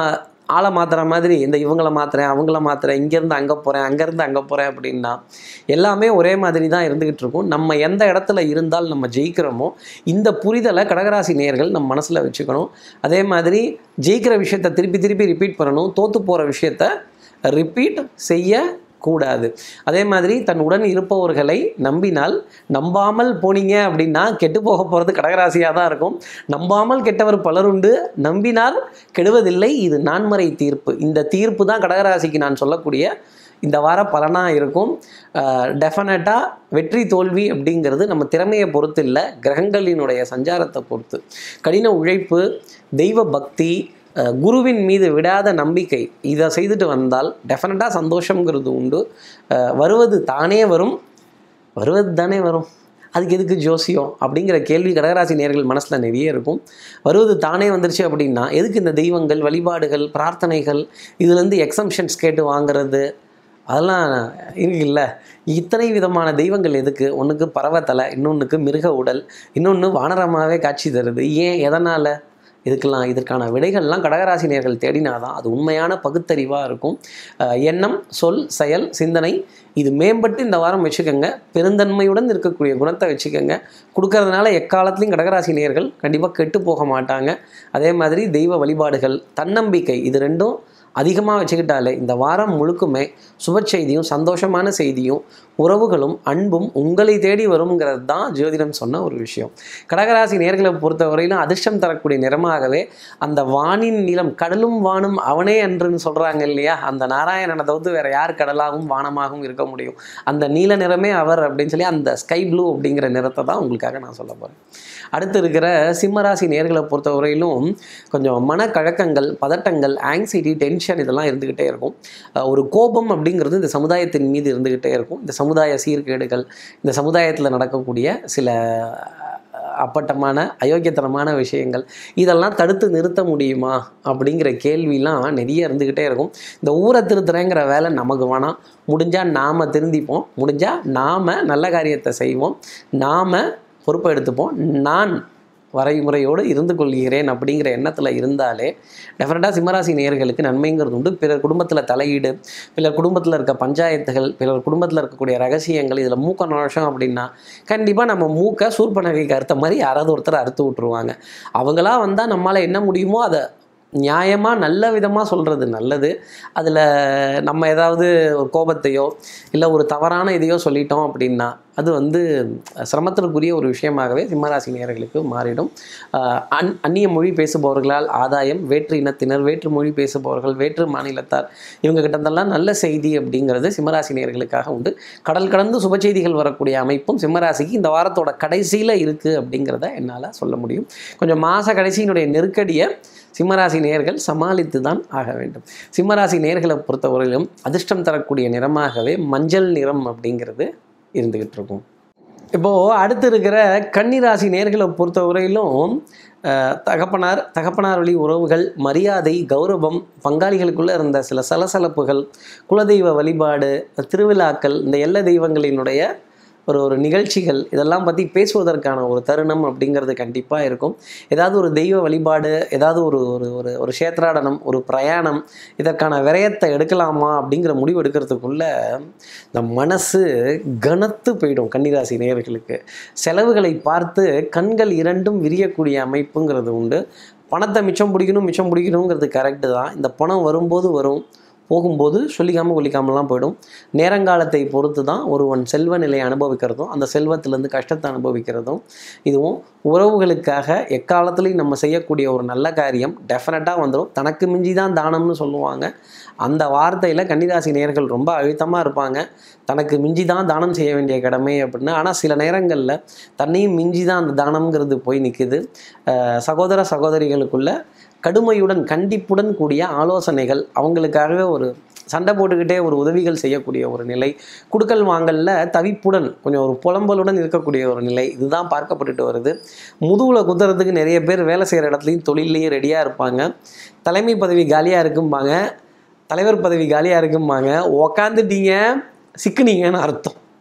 ஆளை மாற்றுற மாதிரி இந்த இவங்கள மாற்றுறேன் அவங்கள மாற்றுறேன் இங்கேருந்து அங்கே போகிறேன் அங்கேருந்து அங்கே போகிறேன் அப்படின்னா எல்லாமே ஒரே மாதிரி தான் இருந்துக்கிட்டு இருக்கும் நம்ம எந்த இடத்துல இருந்தால் நம்ம ஜெயிக்கிறோமோ இந்த புரிதலை கடகராசி நேயர்கள் நம்ம மனசில் வச்சுக்கணும் அதே மாதிரி ஜெயிக்கிற விஷயத்த திருப்பி திருப்பி ரிப்பீட் பண்ணணும் தோற்று போகிற விஷயத்த ரிப்பீட் செய்ய கூடாது அதே மாதிரி தன் உடன் இருப்பவர்களை நம்பினால் நம்பாமல் போனீங்க அப்படின்னா கெட்டு போக போகிறது கடகராசியாக தான் இருக்கும் நம்பாமல் கெட்டவர் பலருண்டு நம்பினால் கெடுவதில்லை இது நான்மறை தீர்ப்பு இந்த தீர்ப்பு தான் கடகராசிக்கு நான் சொல்லக்கூடிய இந்த வார பலனாக இருக்கும் டெஃபினட்டாக வெற்றி தோல்வி அப்படிங்கிறது நம்ம திறமையை பொறுத்து இல்லை கிரகங்களினுடைய சஞ்சாரத்தை பொறுத்து கடின உழைப்பு தெய்வ பக்தி அஹ், குருவின் மீது விடாத நம்பிக்கை இதை செய்துட்டு வந்தால் டெஃபினட்டாக சந்தோஷங்கிறது உண்டு அஹ், வருவது தானே வரும் வருவது தானே வரும் அதுக்கு எதுக்கு ஜோசியம் அப்படிங்கிற கேள்வி கடகராசி நேர்கள் மனசில் நிறைய இருக்கும் வருவது தானே வந்துருச்சு அப்படின்னா எதுக்கு இந்த தெய்வங்கள் வழிபாடுகள் பிரார்த்தனைகள் இதுலேருந்து எக்ஸம்ஷன்ஸ் கேட்டு வாங்குறது அதெல்லாம் இருக்குல்ல இத்தனை விதமான தெய்வங்கள் எதுக்கு ஒன்றுக்கு பறவைத்தலை இன்னொன்றுக்கு மிருக உடல் இன்னொன்று வானரமாகவே காட்சி தருது ஏன் எதனால் இதுக்கெல்லாம் இதற்கான விடைகள்லாம் கடகராசி நேர்கள் தேடினாதான் அது உண்மையான பகுத்தறிவாக இருக்கும் அஹ் எண்ணம் சொல் செயல் சிந்தனை இது மேம்பட்டு இந்த வாரம் வச்சுக்கோங்க பெருந்தன்மையுடன் இருக்கக்கூடிய குணத்தை வச்சுக்கோங்க கொடுக்கறதுனால எக்காலத்துலையும் கடகராசி நேர்கள் கண்டிப்பாக கெட்டு போக மாட்டாங்க அதே மாதிரி தெய்வ வழிபாடுகள் தன்னம்பிக்கை இது ரெண்டும் அதிகமாக வச்சுக்கிட்டாலே இந்த வாரம் முழுக்குமே சுப செய்தியும் சந்தோஷமான செய்தியும் உறவுகளும் அன்பும் உங்களை தேடி வருங்கிறது தான் ஜோதிடம் சொன்ன ஒரு விஷயம் கடகராசி நேர்களை பொறுத்தவரையிலும் அதிர்ஷ்டம் தரக்கூடிய நிறமாகவே அந்த வானின் நிலம் கடலும் வானும் அவனே அன்றுன்னு சொல்கிறாங்க இல்லையா அந்த நாராயணனை தவிர்த்து வேற யார் கடலாகவும் வானமாகவும் இருக்க முடியும் அந்த நீல நிறமே அவர் அப்படின்னு சொல்லி அந்த ஸ்கை ப்ளூ அப்படிங்கிற நிறத்தை தான் உங்களுக்காக நான் சொல்ல போகிறேன் அடுத்து இருக்கிற சிம்மராசி நேர்களை பொறுத்தவரையிலும் கொஞ்சம் மனக்கழக்கங்கள் பதட்டங்கள் ஆங்ஸைட்டி டென்ஷன் இதெல்லாம் இருந்துக்கிட்டே இருக்கும் அஹ் ஒரு கோபம் அப்படிங்கிறது இந்த சமுதாயத்தின் மீது இருந்துக்கிட்டே இருக்கும் இந்த சமுதாய சீர்கேடுகள் இந்த சமுதாயத்தில் நடக்கக்கூடிய சில அஹ், அப்பட்டமான அயோக்கியத்தனமான விஷயங்கள் இதெல்லாம் தடுத்து நிறுத்த முடியுமா அப்படிங்கிற கேள்விலாம் நிறைய இருந்துக்கிட்டே இருக்கும் இந்த ஊரை திருத்துறேங்கிற வேலை நமக்கு வேணாம் முடிஞ்சால் நாம் திருந்திப்போம் முடிஞ்சால் நாம் நல்ல காரியத்தை செய்வோம் நாம் பொறுப்பை எடுத்துப்போம் நான் வரைமுறையோடு இருந்து கொள்கிறேன் அப்படிங்கிற எண்ணத்தில் இருந்தாலே டெஃபினட்டாக சிம்மராசி நேயர்களுக்கு நன்மைங்கிறது உண்டு பிறர் குடும்பத்தில் தலையீடு பிறர் குடும்பத்தில் இருக்க பஞ்சாயத்துகள் பிறர் குடும்பத்தில் இருக்கக்கூடிய ரகசியங்கள் இதில் மூக்க நுழைச்சோம் அப்படின்னா கண்டிப்பாக நம்ம மூக்கை சூர்பனகைக்கு அறுத்த மாதிரி யாராவது ஒருத்தர் அறுத்து விட்ருவாங்க அவங்களா வந்தால் நம்மளால் என்ன முடியுமோ அதை நியாயமாக நல்ல விதமாக சொல்கிறது நல்லது அதில் நம்ம ஏதாவது ஒரு கோபத்தையோ இல்லை ஒரு தவறான இதையோ சொல்லிட்டோம் அப்படின்னா அது வந்து சிரமத்திற்குரிய ஒரு விஷயமாகவே சிம்மராசி நேயர்களுக்கு மாறிடும் ஆஹ் அந் அந்நிய மொழி பேசுபவர்களால் ஆதாயம் வேற்று இனத்தினர் வேற்று மொழி பேசுபவர்கள் வேற்று மாநிலத்தார் இவங்க கிட்டத்தெல்லாம் நல்ல செய்தி அப்படிங்கிறது சிம்மராசி நேயர்களுக்காக உண்டு கடல் கடந்து சுப செய்திகள் வரக்கூடிய அமைப்பும் சிம்மராசிக்கு இந்த வாரத்தோட கடைசியில் இருக்குது அப்படிங்கிறத என்னால் சொல்ல முடியும் கொஞ்சம் மாத கடைசியினுடைய நெருக்கடியை சிம்மராசி நேர்கள் சமாளித்து தான் ஆக வேண்டும் சிம்மராசி நேர்களை பொறுத்தவரையிலும் அதிர்ஷ்டம் தரக்கூடிய நிறமாகவே மஞ்சள் நிறம் அப்படிங்கிறது இருந்துகிட்டு இருக்கும் இப்போது அடுத்து இருக்கிற கன்னிராசி நேர்களை பொறுத்தவரையிலும் அஹ், தகப்பனார் தகப்பனார் வழி உறவுகள் மரியாதை கௌரவம் பங்காளிகளுக்குள்ளே இருந்த சில சலசலப்புகள் குலதெய்வ வழிபாடு திருவிழாக்கள் இந்த எல்ல தெய்வங்களினுடைய ஒரு ஒரு நிகழ்ச்சிகள் இதெல்லாம் பற்றி பேசுவதற்கான ஒரு தருணம் அப்படிங்கிறது கண்டிப்பாக இருக்கும் ஏதாவது ஒரு தெய்வ வழிபாடு ஏதாவது ஒரு ஒரு ஒரு ஒரு சேத்ராடனம் ஒரு பிரயாணம் இதற்கான விரயத்தை எடுக்கலாமா அப்படிங்கிற முடிவு எடுக்கிறதுக்குள்ள இந்த மனசு கனத்து போயிடும் கன்னிராசி நேயர்களுக்கு செலவுகளை பார்த்து கண்கள் இரண்டும் விரியக்கூடிய அமைப்புங்கிறது உண்டு பணத்தை மிச்சம் பிடிக்கணும் மிச்சம் பிடிக்கணுங்கிறது கரெக்டு தான் இந்த பணம் வரும்போது வரும் போகும்போது சொல்லிக்காமல் கொல்லிக்காமலாம் போயிடும் நேரங்காலத்தை பொறுத்து தான் ஒருவன் செல்வ நிலையை அனுபவிக்கிறதும் அந்த செல்வத்திலேருந்து கஷ்டத்தை அனுபவிக்கிறதும் இதுவும் உறவுகளுக்காக எக்காலத்துலையும் நம்ம செய்யக்கூடிய ஒரு நல்ல காரியம் டெஃபினட்டாக வந்துடும் தனக்கு மிஞ்சி தான் தானம்னு சொல்லுவாங்க அந்த வார்த்தையில் கன்னிராசி நேர்கள் ரொம்ப அழுத்தமாக இருப்பாங்க தனக்கு மிஞ்சி தான் தானம் செய்ய வேண்டிய கடமை அப்படின்னு ஆனால் சில நேரங்களில் தன்னையும் மிஞ்சி தான் அந்த தானம்ங்கிறது போய் நிற்குது சகோதர சகோதரிகளுக்குள்ள கடுமையுடன் கண்டிப்புடன் கூடிய ஆலோசனைகள் அவங்களுக்காகவே ஒரு சண்டை போட்டுக்கிட்டே ஒரு உதவிகள் செய்யக்கூடிய ஒரு நிலை குடுக்கல் வாங்கல்ல தவிப்புடன் கொஞ்சம் ஒரு புலம்பலுடன் இருக்கக்கூடிய ஒரு நிலை இதுதான் பார்க்கப்பட்டுட்டு வருது முதுகில் குத்துறதுக்கு நிறைய பேர் வேலை செய்கிற இடத்துலையும் தொழிலையும் ரெடியாக இருப்பாங்க தலைமை பதவி காலியாக இருக்கும்பாங்க தலைவர் பதவி காலியாக இருக்கும்பாங்க உக்காந்துட்டீங்க சிக்குனீங்கன்னு அர்த்தம்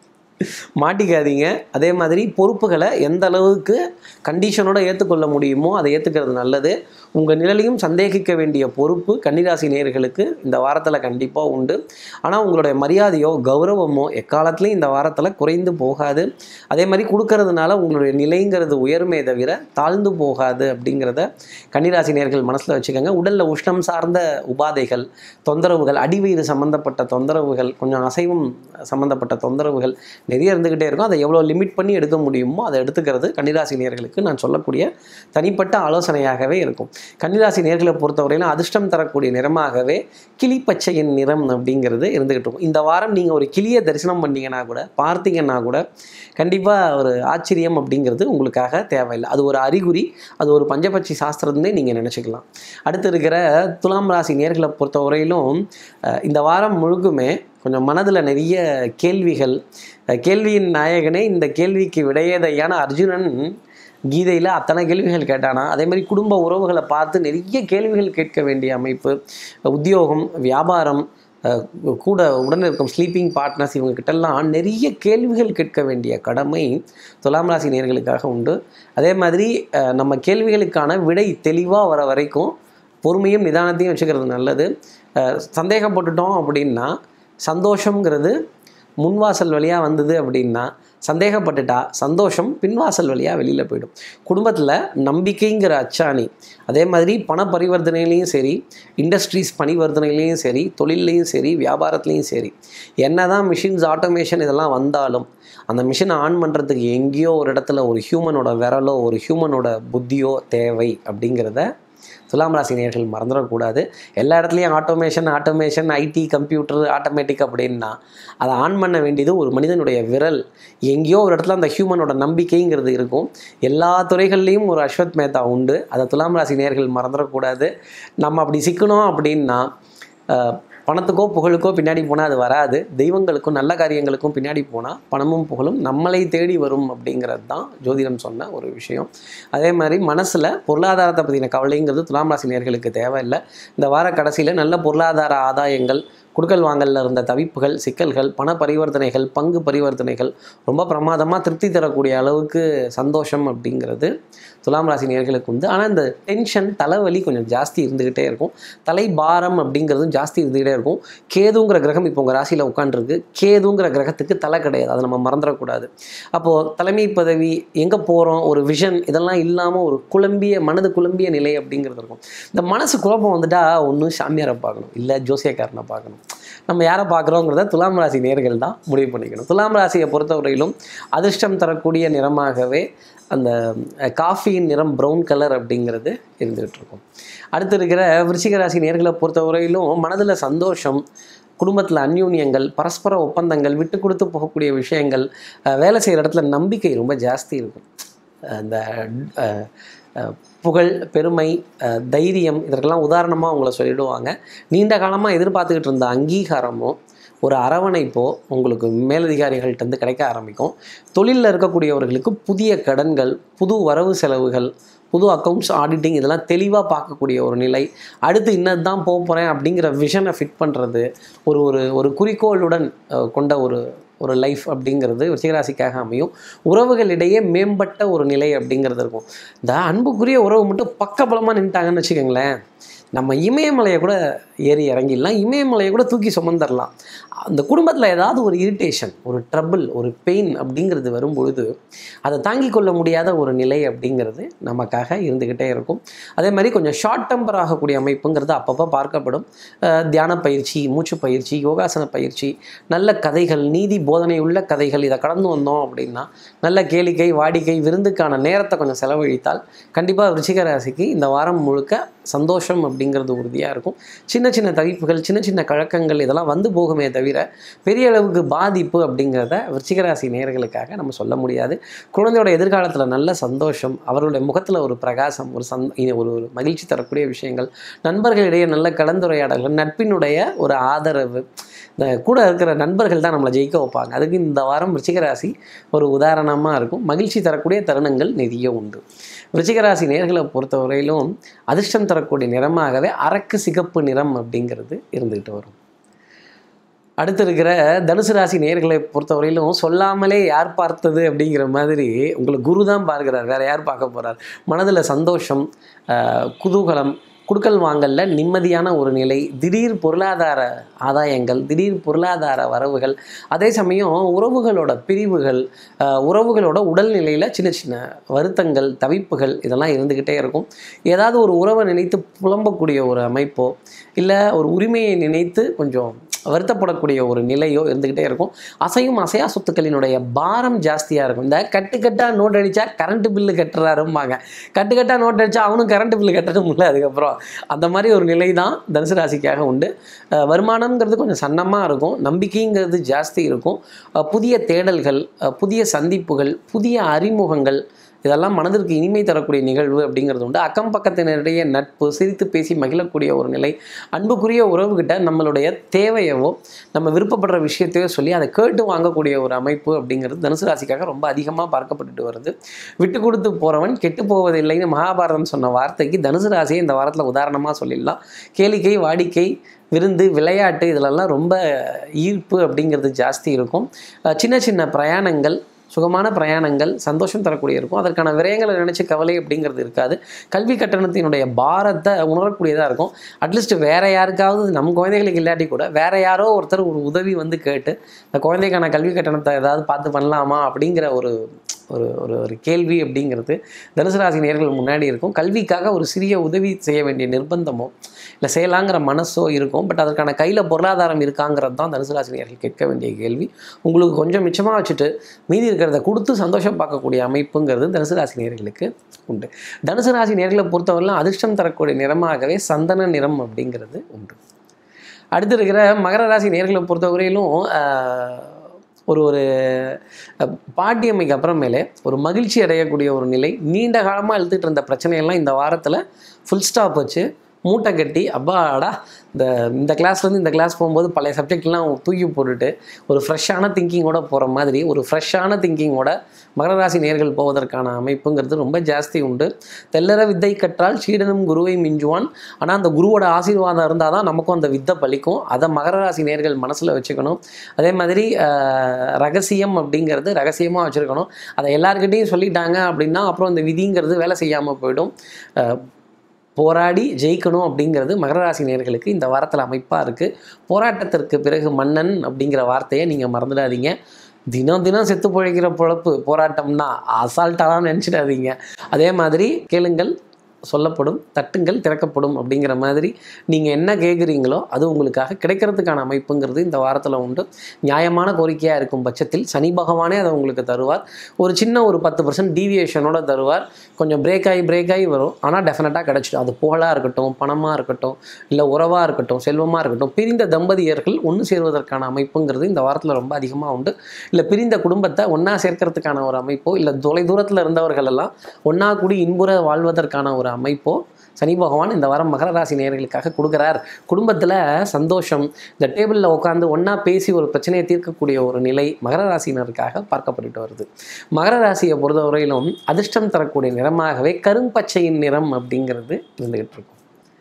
மாட்டிக்காதீங்க அதே மாதிரி பொறுப்புகளை எந்த அளவுக்கு கண்டிஷனோட ஏற்றுக்கொள்ள முடியுமோ அதை ஏற்றுக்கிறது நல்லது உங்கள் நிழலையும் சந்தேகிக்க வேண்டிய பொறுப்பு கன்னிராசி நேயர்களுக்கு இந்த வாரத்தில் கண்டிப்பாக உண்டு ஆனால் உங்களுடைய மரியாதையோ கௌரவமோ எக்காலத்துலேயும் இந்த வாரத்தில் குறைந்து போகாது அதே மாதிரி கொடுக்கறதுனால உங்களுடைய நிலைங்கிறது உயருமே தவிர தாழ்ந்து போகாது அப்படிங்கிறத கன்னிராசி நேயர்கள் மனசில் வச்சுக்கோங்க உடலில் உஷ்ணம் சார்ந்த உபாதைகள் தொந்தரவுகள் அடிவயிறு சம்மந்தப்பட்ட தொந்தரவுகள் கொஞ்சம் அசைவம் சம்மந்தப்பட்ட தொந்தரவுகள் நிறைய இருந்துக்கிட்டே இருக்கும் அதை எவ்வளோ லிமிட் பண்ணி எடுக்க முடியுமோ அதை எடுத்துக்கிறது கன்னிராசி நேயர்களுக்கு நான் சொல்லக்கூடிய தனிப்பட்ட ஆலோசனையாகவே இருக்கும் கன்னிராசி நேர்களை பொறுத்தவரையிலும் அதிர்ஷ்டம் தரக்கூடிய நிறமாகவே கிளிப்பச்சையின் நிறம் அப்படிங்கிறது இருந்துகிட்டு இருக்கும் இந்த வாரம் நீங்கள் ஒரு கிளியை தரிசனம் பண்ணீங்கன்னா கூட பார்த்தீங்கன்னா கூட கண்டிப்பாக ஒரு ஆச்சரியம் அப்படிங்கிறது உங்களுக்காக தேவையில்லை அது ஒரு அறிகுறி அது ஒரு பஞ்சபட்சி சாஸ்திரம்னே நீங்கள் நினச்சிக்கலாம் அடுத்து இருக்கிற துலாம் ராசி நேர்களை பொறுத்தவரையிலும் அஹ், இந்த வாரம் முழுக்குமே கொஞ்சம் மனதில் நிறைய கேள்விகள் அஹ், கேள்வியின் நாயகனே இந்த கேள்விக்கு விடையேதையான அர்ஜுனன் கீதையில் அத்தனை கேள்விகள் கேட்டானா அதே மாதிரி குடும்ப உறவுகளை பார்த்து நிறைய கேள்விகள் கேட்க வேண்டிய அமைப்பு உத்தியோகம் வியாபாரம் அஹ், கூட உடன் இருக்கும் ஸ்லீப்பிங் பார்ட்னர்ஸ் இவங்க கிட்டலாம் நிறைய கேள்விகள் கேட்க வேண்டிய கடமை துலாம் ராசி நேர்களுக்காக உண்டு அதே மாதிரி அஹ், நம்ம கேள்விகளுக்கான விடை தெளிவாக வர வரைக்கும் பொறுமையும் நிதானத்தையும் வச்சுக்கிறது நல்லது அஹ், சந்தேகப்பட்டுட்டோம் அப்படின்னா சந்தோஷங்கிறது முன்வாசல் வழியாக வந்தது அப்படின்னா சந்தேகப்பட்டுட்டா சந்தோஷம் பின்வாசல் வழியாக வெளியில் போயிடும் குடும்பத்தில் நம்பிக்கைங்கிற அச்சாணி அதே மாதிரி பண பரிவர்த்தனையிலையும் சரி இண்டஸ்ட்ரீஸ் பரிவர்த்தனையிலையும் சரி தொழில்லையும் சரி வியாபாரத்துலேயும் சரி என்ன தான் மிஷின்ஸ் ஆட்டோமேஷன் இதெல்லாம் வந்தாலும் அந்த மிஷினை ஆன் பண்ணுறதுக்கு எங்கேயோ ஒரு இடத்துல ஒரு ஹியூமனோட விரலோ ஒரு ஹியூமனோட புத்தியோ தேவை அப்படிங்கிறத துலாம் ராசி நேயர்கள் மறந்துடக்கூடாது எல்லா இடத்துலையும் automation automation IT computer automatic அப்படின்னா அதை ஆன் பண்ண வேண்டியது ஒரு மனிதனுடைய விரல் எங்கேயோ ஒரு இடத்துல அந்த ஹியூமனோட நம்பிக்கைங்கிறது இருக்கும் எல்லா துறைகள்லேயும் ஒரு அஸ்வத் மேத்தா உண்டு அதை துலாம் ராசி நேயர்கள் மறந்துடக்கூடாது நம்ம அப்படி சிக்கணும் அப்படின்னா அஹ், பணத்துக்கோ புகழுக்கோ பின்னாடி போனால் அது வராது தெய்வங்களுக்கும் நல்ல காரியங்களுக்கும் பின்னாடி போனால் பணமும் புகழும் நம்மளை தேடி வரும் அப்படிங்கிறது தான் ஜோதிடம் சொன்ன ஒரு விஷயம் அதே மாதிரி மனசில் பொருளாதாரத்தை பற்றின கவலைங்கிறது துலாம் ராசி நேயர்களுக்கு தேவையில்லை இந்த வார கடைசியில் நல்ல பொருளாதார ஆதாயங்கள் குடுக்கல் வாங்கல்ல இருந்த தவிப்புகள் சிக்கல்கள் பண பரிவர்த்தனைகள் பங்கு பரிவர்த்தனைகள் ரொம்ப பிரமாதமாக திருப்தி தரக்கூடிய அளவுக்கு சந்தோஷம் அப்படிங்கிறது துலாம் ராசி நேயர்களுக்கு உண்டு ஆனால் இந்த டென்ஷன் தலைவலி கொஞ்சம் ஜாஸ்தி இருந்துக்கிட்டே இருக்கும் தலை பாரம் அப்படிங்கிறதும் ஜாஸ்தி இருந்துக்கிட்டே இருக்கும் கேதுங்கிற கிரகம் இப்போ உங்கள் ராசியில் உட்காந்துருக்கு கேதுங்கிற கிரகத்துக்கு தலை கிடையாது அதை நம்ம மறந்துடக்கூடாது அப்போது தலைமை பதவி எங்கே போகிறோம் ஒரு விஷன் இதெல்லாம் இல்லாமல் ஒரு குழம்பிய மனது குழம்பிய நிலை அப்படிங்கிறது இருக்கும் இந்த மனசு குழப்பம் வந்துட்டா ஒன்று சாமியாரை பார்க்கணும் இல்லை ஜோசியக்காரனை பார்க்கணும் நம்ம யாரை பார்க்குறோங்கிறத துலாம் ராசி நேர்கள் தான் முடிவு பண்ணிக்கணும் துலாம் ராசியை பொறுத்தவரையிலும் அதிர்ஷ்டம் தரக்கூடிய நிறமாகவே அந்த அஹ், காஃபியின் நிறம் ப்ரௌன் கலர் அப்படிங்கிறது இருந்துகிட்டு இருக்கும் அடுத்து இருக்கிற விருச்சிக ராசி நேர்களை பொறுத்தவரையிலும் மனதில் சந்தோஷம் குடும்பத்தில் அந்யூன்யங்கள் பரஸ்பர ஒப்பந்தங்கள் விட்டு கொடுத்து போகக்கூடிய விஷயங்கள் அஹ், வேலை செய்கிற இடத்துல நம்பிக்கை ரொம்ப ஜாஸ்தி இருக்கும் அந்த அஹ், அஹ், புகழ் பெருமை அஹ், தைரியம் இதற்கெல்லாம் உதாரணமாக அவங்கள சொல்லிடுவாங்க நீண்ட காலமாக எதிர்பார்த்துக்கிட்டு இருந்த அங்கீகாரமோ ஒரு அரவணைப்போ உங்களுக்கு மேலதிகாரிகள்கிட்ட கிடைக்க ஆரம்பிக்கும் தொழிலில் இருக்கக்கூடியவர்களுக்கு புதிய கடன்கள் புது வரவு செலவுகள் புது அக்கௌண்ட்ஸ் ஆடிட்டிங் இதெல்லாம் தெளிவாக பார்க்கக்கூடிய ஒரு நிலை அடுத்து இன்னது தான் போக போகிறேன் அப்படிங்கிற விஷனை ஃபிட் பண்ணுறது ஒரு ஒரு ஒரு குறிக்கோளுடன் அஹ், கொண்ட ஒரு ஒரு லைஃப் அப்படிங்கிறது விருச்சிகராசிக்காக அமையும் உறவுகளிடையே மேம்பட்ட ஒரு நிலை அப்படிங்கிறது இருக்கும் இந்த அன்புக்குரிய உறவு மட்டும் பக்கபலமாக நின்ட்டாங்கன்னு வச்சுக்கோங்களேன் நம்ம இமயமலையை கூட ஏறி இறங்கிடலாம் இமயமலையை கூட தூக்கி சுமந்துடலாம் அந்த குடும்பத்தில் ஏதாவது ஒரு இரிட்டேஷன் ஒரு ட்ரபிள் ஒரு பெயின் அப்படிங்கிறது வரும்பொழுது அதை தாங்கிக் கொள்ள முடியாத ஒரு நிலை அப்படிங்கிறது நமக்காக இருந்துக்கிட்டே இருக்கும் அதே மாதிரி கொஞ்சம் ஷார்ட் டெம்பர் ஆகக்கூடிய அமைப்புங்கிறது அப்பப்போ பார்க்கப்படும் அஹ் தியான பயிற்சி மூச்சு பயிற்சி யோகாசன பயிற்சி நல்ல கதைகள் நீதி போதனை உள்ள கதைகள் இதை கடந்து வந்தோம் அப்படின்னா நல்ல கேளிக்கை வாடிக்கை விருந்துக்கான நேரத்தை கொஞ்சம் செலவழித்தால் கண்டிப்பாக விருச்சிக ராசிக்கு இந்த வாரம் முழுக்க சந்தோஷம் அப்படிங்கிறது உறுதியாக இருக்கும் சின்ன சின்ன தவிப்புகள் சின்ன சின்ன கழக்கங்கள் இதெல்லாம் வந்து போகுமே தவிர பெரிய அளவுக்கு பாதிப்பு அப்படிங்கிறத விருச்சிக ராசி நேயர்களுக்காக நம்ம சொல்ல முடியாது குழந்தையோட எதிர்காலத்தில் நல்ல சந்தோஷம் அவர்களுடைய முகத்தில் ஒரு பிரகாசம் ஒரு சந் இ- ஒரு ஒரு மகிழ்ச்சி தரக்கூடிய விஷயங்கள் நண்பர்களிடையே நல்ல கலந்துரையாடல்கள் நட்பினுடைய ஒரு ஆதரவு இந்த கூட இருக்கிற நண்பர்கள் தான் நம்மளை ஜெயிக்க வைப்பாங்க அதுக்கு இந்த வாரம் விருச்சிக ராசி ஒரு உதாரணமாக இருக்கும் மகிழ்ச்சி தரக்கூடிய தருணங்கள் நிறைய உண்டு விருச்சிக ராசி நேர்களை பொறுத்தவரையிலும் அதிர்ஷ்டம் தரக்கூடிய நிறமாகவே அரக்கு சிகப்பு நிறம் அப்படிங்கிறது இருந்துகிட்டு வரும் அடுத்து இருக்கிற தனுசு ராசி நேர்களை பொறுத்தவரையிலும் சொல்லாமலே யார் பார்த்தது அப்படிங்கிற மாதிரி உங்களை குரு தான் பார்க்கிறார் வேற யார் பார்க்க போறார் மனதில் சந்தோஷம் ஆஹ், குதூகலம் குடுக்கல் வாங்கல்ல நிம்மதியான ஒரு நிலை திடீர் பொருளாதார ஆதாயங்கள் திடீர் பொருளாதார வரவுகள் அதே சமயம் உறவுகளோட பிரிவுகள் ஆஹ், உறவுகளோட உடல்நிலையில் சின்ன சின்ன வருத்தங்கள் தவிப்புகள் இதெல்லாம் இருந்துக்கிட்டே இருக்கும் ஏதாவது ஒரு உறவை நினைத்து புலம்பக்கூடிய ஒரு அமைப்போ இல்லை ஒரு உரிமையை நினைத்து கொஞ்சம் வருத்தப்படக்கூடிய ஒரு நிலையோ இருந்துக்கிட்டே இருக்கும் அசையும் அசையா சொத்துக்களினுடைய பாரம் ஜாஸ்தியாக இருக்கும் இந்த கட்டுக்கட்டாக நோட் அடித்தா கரண்ட் பில்லு கட்டுறாரும்பாங்க கட்டுக்கட்டாக நோட் அடித்தா அவனும் கரண்ட் பில்லு கட்டணும்ல அதுக்கப்புறம் அந்த மாதிரி ஒரு நிலை தான் தனுசு ராசிக்காக உண்டு அஹ் வருமானம்ங்கிறது கொஞ்சம் சன்னமாக இருக்கும் நம்பிக்கைங்கிறது ஜாஸ்தி இருக்கும் அஹ் புதிய தேடல்கள் அஹ் புதிய சந்திப்புகள் புதிய அறிமுகங்கள் இதெல்லாம் மனதிற்கு இனிமை தரக்கூடிய நிகழ்வு அப்படிங்கிறது உண்டு அக்கம் பக்கத்தினரிடையே நட்பு சிரித்து பேசி மகிழக்கூடிய ஒரு நிலை அன்புக்குரிய உறவுகிட்ட நம்மளுடைய தேவையவோ நம்ம விருப்பப்படுற விஷயத்தையோ சொல்லி அதை கேட்டு வாங்கக்கூடிய ஒரு அமைப்பு அப்படிங்கிறது தனுசு ராசிக்காக ரொம்ப அதிகமாக பார்க்கப்பட்டுட்டு வருது விட்டு கொடுத்து போகிறவன் கெட்டு போவதில்லைன்னு மகாபாரதம் சொன்ன வார்த்தைக்கு தனுசு ராசியை இந்த வாரத்தில் உதாரணமாக சொல்லிடலாம் கேளிக்கை வாடிக்கை விருந்து விளையாட்டு இதிலெல்லாம் ரொம்ப ஈர்ப்பு அப்படிங்கிறது ஜாஸ்தி இருக்கும் அஹ் சின்ன சின்ன பிரயாணங்கள் சுகமான பிரயாணங்கள் சந்தோஷம் தரக்கூடிய இருக்கும் அதற்கான விரயங்களை நினச்சி கவலை அப்படிங்கிறது இருக்காது கல்வி கட்டணத்தினுடைய பாரத்தை உணரக்கூடியதாக இருக்கும் அட்லீஸ்ட் வேற யாருக்காவது நம் குழந்தைகளுக்கு இல்லாட்டி கூட வேற யாரோ ஒருத்தர் ஒரு உதவி வந்து கேட்டு இந்த குழந்தைக்கான கல்வி கட்டணத்தை ஏதாவது பார்த்து பண்ணலாமா அப்படிங்கிற ஒரு ஒரு ஒரு ஒரு கேள்வி அப்படிங்கிறது தனுசு ராசி நேர்கள் முன்னாடி இருக்கும் கல்விக்காக ஒரு சிறிய உதவி செய்ய வேண்டிய நிர்பந்தமோ இல்லை செய்யலாங்கிற மனசோ இருக்கும் பட் அதற்கான கையில் பொருளாதாரம் இருக்காங்கிறது தான் தனுசு ராசி நேர்கள் கேட்க வேண்டிய கேள்வி உங்களுக்கு கொஞ்சம் மிச்சமாக வச்சுட்டு மீதி இருக்கிறத கொடுத்து சந்தோஷம் பார்க்கக்கூடிய அமைப்புங்கிறது தனுசு ராசி நேர்களுக்கு உண்டு தனுசு ராசி நேர்களை பொறுத்தவரையிலும் அதிர்ஷ்டம் தரக்கூடிய நிறமாகவே சந்தன நிறம் அப்படிங்கிறது உண்டு அடுத்து இருக்கிற மகர ராசி நேர்களை பொறுத்தவரையிலும் ஆஹ், ஒரு ஒரு அஹ், பாட்டியம்மைக்கு அப்புறமேலே ஒரு மகிழ்ச்சி அடையக்கூடிய ஒரு நிலை நீண்ட காலமாக இழுத்துட்டு இருந்த பிரச்சனையெல்லாம் இந்த வாரத்தில் ஃபுல் ஸ்டாப் வச்சு மூட்டை கட்டி அப்பாடா இந்த இந்த கிளாஸ்லேருந்து இந்த கிளாஸ் போகும்போது பழைய சப்ஜெக்ட்லாம் தூக்கி போட்டுட்டு ஒரு ஃப்ரெஷ்ஷான திங்கிங்கோட போகிற மாதிரி ஒரு ஃப்ரெஷ்ஷான திங்கிங்கோட மகர ராசி நேர்கள் போவதற்கான அமைப்புங்கிறது ரொம்ப ஜாஸ்தி உண்டு தெல்லற வித்தை கற்றால் சீடனும் குருவை மிஞ்சுவான் ஆனால் அந்த குருவோட ஆசீர்வாதம் இருந்தால் தான் நமக்கும் அந்த வித்தை பலிக்கும் அதை மகர ராசி நேர்கள் மனசில் வச்சுக்கணும் அதே மாதிரி ஆஹ், ரகசியம் அப்படிங்கிறது ரகசியமாக வச்சுருக்கணும் அதை எல்லாருக்கிட்டையும் சொல்லிட்டாங்க அப்படின்னா அப்புறம் இந்த விதிங்கிறது வேலை செய்யாமல் போயிடும் ஆஹ், போராடி ஜெயிக்கணும் அப்படிங்கிறது மகர ராசி நேர்களுக்கு இந்த வாரத்தில் அமைப்பாக இருக்குது போராட்டத்திற்கு பிறகு மன்னன் அப்படிங்கிற வார்த்தையை நீங்கள் மறந்துடாதீங்க தினம் தினம் செத்து பிழைக்கிற பொழப்பு போராட்டம்னா அசால்ட்டாலாம் நினச்சிடாதீங்க அதே மாதிரி கேளுங்கள் சொல்லப்படும் தட்டுங்கள் திறக்கப்படும் அப்படிங்கிற மாதிரி நீங்கள் என்ன கேட்குறீங்களோ அது உங்களுக்காக கிடைக்கிறதுக்கான அமைப்புங்கிறது இந்த வாரத்தில் உண்டு நியாயமான கோரிக்கையாக இருக்கும் பட்சத்தில் சனி பகவானே அதை உங்களுக்கு தருவார் ஒரு சின்ன ஒரு பத்து பர்சன்ட் டீவியேஷனோட தருவார் கொஞ்சம் பிரேக் ஆகி பிரேக் ஆகி வரும் ஆனால் டெஃபினட்டாக கிடச்சிடும் அது புகழாக இருக்கட்டும் பணமாக இருக்கட்டும் இல்லை உறவாக இருக்கட்டும் செல்வமாக இருக்கட்டும் பிரிந்த தம்பதியர்கள் ஒன்று சேர்வதற்கான அமைப்புங்கிறது இந்த வாரத்தில் ரொம்ப அதிகமாக உண்டு இல்லை பிரிந்த குடும்பத்தை ஒன்றா சேர்க்கறதுக்கான ஒரு அமைப்போ இல்லை தொலை தூரத்தில் இருந்தவர்கள் எல்லாம் ஒன்றா கூடி இன்புற வாழ்வதற்கான ஒரு அமைப்போ சனி பகவான் இந்த வாரம் மகர ராசி நேயர்களுக்காக கொடுக்குறார் குடும்பத்தில் சந்தோஷம் இந்த டேபிளில் உட்காந்து ஒன்றா பேசி ஒரு பிரச்சனையை தீர்க்கக்கூடிய ஒரு நிலை மகர ராசியினருக்காக பார்க்கப்பட்டுட்டு வருது மகர ராசியை பொறுத்தவரையிலும் அதிர்ஷ்டம் தரக்கூடிய நிறமாகவே கரும்பச்சையின் நிறம் அப்படிங்கிறது இருந்துகிட்டு இருக்கும்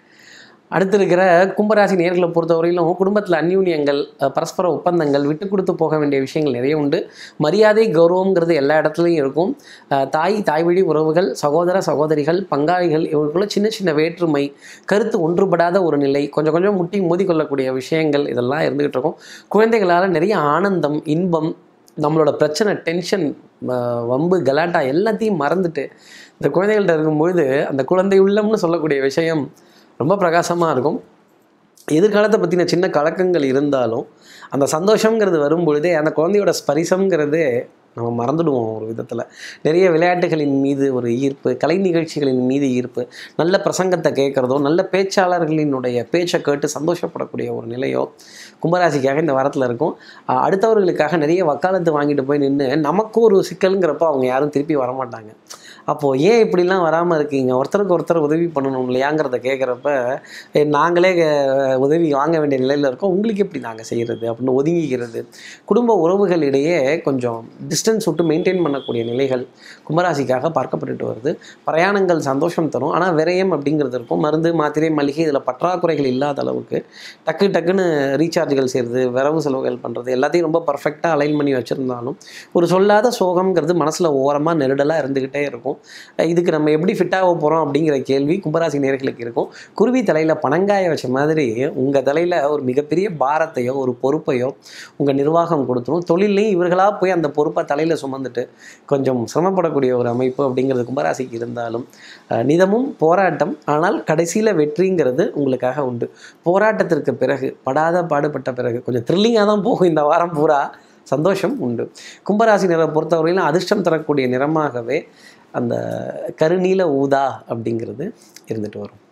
அடுத்து இருக்கிற கும்பராசி நேர்களை பொறுத்தவரையிலும் குடும்பத்தில் அந்யூன்யங்கள் அஹ், பரஸ்பர ஒப்பந்தங்கள் விட்டு கொடுத்து போக வேண்டிய விஷயங்கள் நிறைய உண்டு மரியாதை கௌரவங்கிறது எல்லா இடத்துலையும் இருக்கும் அஹ், தாய் தாய் வழி உறவுகள் சகோதர சகோதரிகள் பங்காளிகள் இவர்களுக்குள்ள சின்ன சின்ன வேற்றுமை கருத்து ஒன்றுபடாத ஒரு நிலை கொஞ்சம் கொஞ்சம் முட்டி மோதிக்கொள்ளக்கூடிய விஷயங்கள் இதெல்லாம் இருந்துகிட்டு இருக்கும் குழந்தைகளால் நிறைய ஆனந்தம் இன்பம் நம்மளோட பிரச்சனை டென்ஷன் வம்பு கலாட்டா எல்லாத்தையும் மறந்துட்டு இந்த குழந்தைகள்கிட்ட இருக்கும்பொழுது அந்த குழந்தை உள்ளம்னு சொல்லக்கூடிய விஷயம் ரொம்ப பிரகாசமாக இருக்கும் எதிர்காலத்தை பற்றின சின்ன கலக்கங்கள் இருந்தாலும் அந்த சந்தோஷங்கிறது வரும்பொழுதே அந்த குழந்தையோட ஸ்பரிசம்ங்கிறது நம்ம மறந்துடுவோம் ஒரு விதத்தில் நிறைய விளையாட்டுகளின் மீது ஒரு ஈர்ப்பு கலை நிகழ்ச்சிகளின் மீது ஈர்ப்பு நல்ல பிரசங்கத்தை கேட்குறதோ நல்ல பேச்சாளர்களினுடைய பேச்சை கேட்டு சந்தோஷப்படக்கூடிய ஒரு நிலையோ கும்பராசிக்காக இந்த வாரத்தில் இருக்கும் அஹ் அடுத்தவர்களுக்காக நிறைய வக்காலத்து வாங்கிட்டு போய் நின்று நமக்கு ஒரு சிக்கலுங்கிறப்போ அவங்க யாரும் திருப்பி வரமாட்டாங்க அப்போது ஏன் இப்படிலாம் வராமல் இருக்கீங்க ஒருத்தருக்கு ஒருத்தர் உதவி பண்ணணும் இல்லையாங்கிறத கேட்குறப்ப நாங்களே அஹ், உதவி வாங்க வேண்டிய நிலையில் இருக்கோம் உங்களுக்கு எப்படி நாங்கள் செய்கிறது அப்படின்னு ஒதுங்கிக்கிறது குடும்ப உறவுகளிடையே கொஞ்சம் டிஸ்டன்ஸ் விட்டு மெயின்டைன் பண்ணக்கூடிய நிலைகள் கும்பராசிக்காக பார்க்கப்பட்டுட்டு வருது பிரயாணங்கள் சந்தோஷம் தரும் ஆனால் விரயம் அப்படிங்கிறது இருக்கும் மருந்து மாத்திரை மளிகை இதில் பற்றாக்குறைகள் இல்லாத அளவுக்கு டக்கு டக்குன்னு ரீசார்ஜ்கள் செய்கிறது வரவு செலவுகள் பண்ணுறது எல்லாத்தையும் ரொம்ப பர்ஃபெக்டாக அலைன் பண்ணி வச்சுருந்தாலும் ஒரு சொல்லாத சோகம்ங்கிறது மனசில் ஓரமாக நெருடலாக இருந்துக்கிட்டே இருக்கும் அஹ் இதுக்கு நம்ம எப்படி ஃபிட்டாக போகிறோம் அப்படிங்கிற கேள்வி கும்பராசி நேர்களுக்கு இருக்கும் குருவி தலையில் பனங்காய வச்ச மாதிரி உங்கள் தலையில் ஒரு மிகப்பெரிய பாரத்தையோ ஒரு பொறுப்பையோ உங்கள் நிர்வாகம் கொடுத்துரும் தொழிலையும் இவர்களாக போய் அந்த பொறுப்பை தலையில் சுமந்துட்டு கொஞ்சம் சிரமப்படக்கூடிய ஒரு அமைப்பு அப்படிங்கிறது கும்பராசிக்கு இருந்தாலும் அஹ் நிதமும் போராட்டம் ஆனால் கடைசியில் வெற்றிங்கிறது உங்களுக்காக உண்டு போராட்டத்திற்கு பிறகு படாத பாடுபட்ட பிறகு கொஞ்சம் த்ரில்லிங்காக தான் போகும் இந்த வாரம் பூரா சந்தோஷம் உண்டு கும்பராசி நிறை பொறுத்தவரையிலும் அதிர்ஷ்டம் தரக்கூடிய நிறமாகவே அந்த கருநீல ஊதா அப்படிங்கிறது இருந்துட்டு வரும்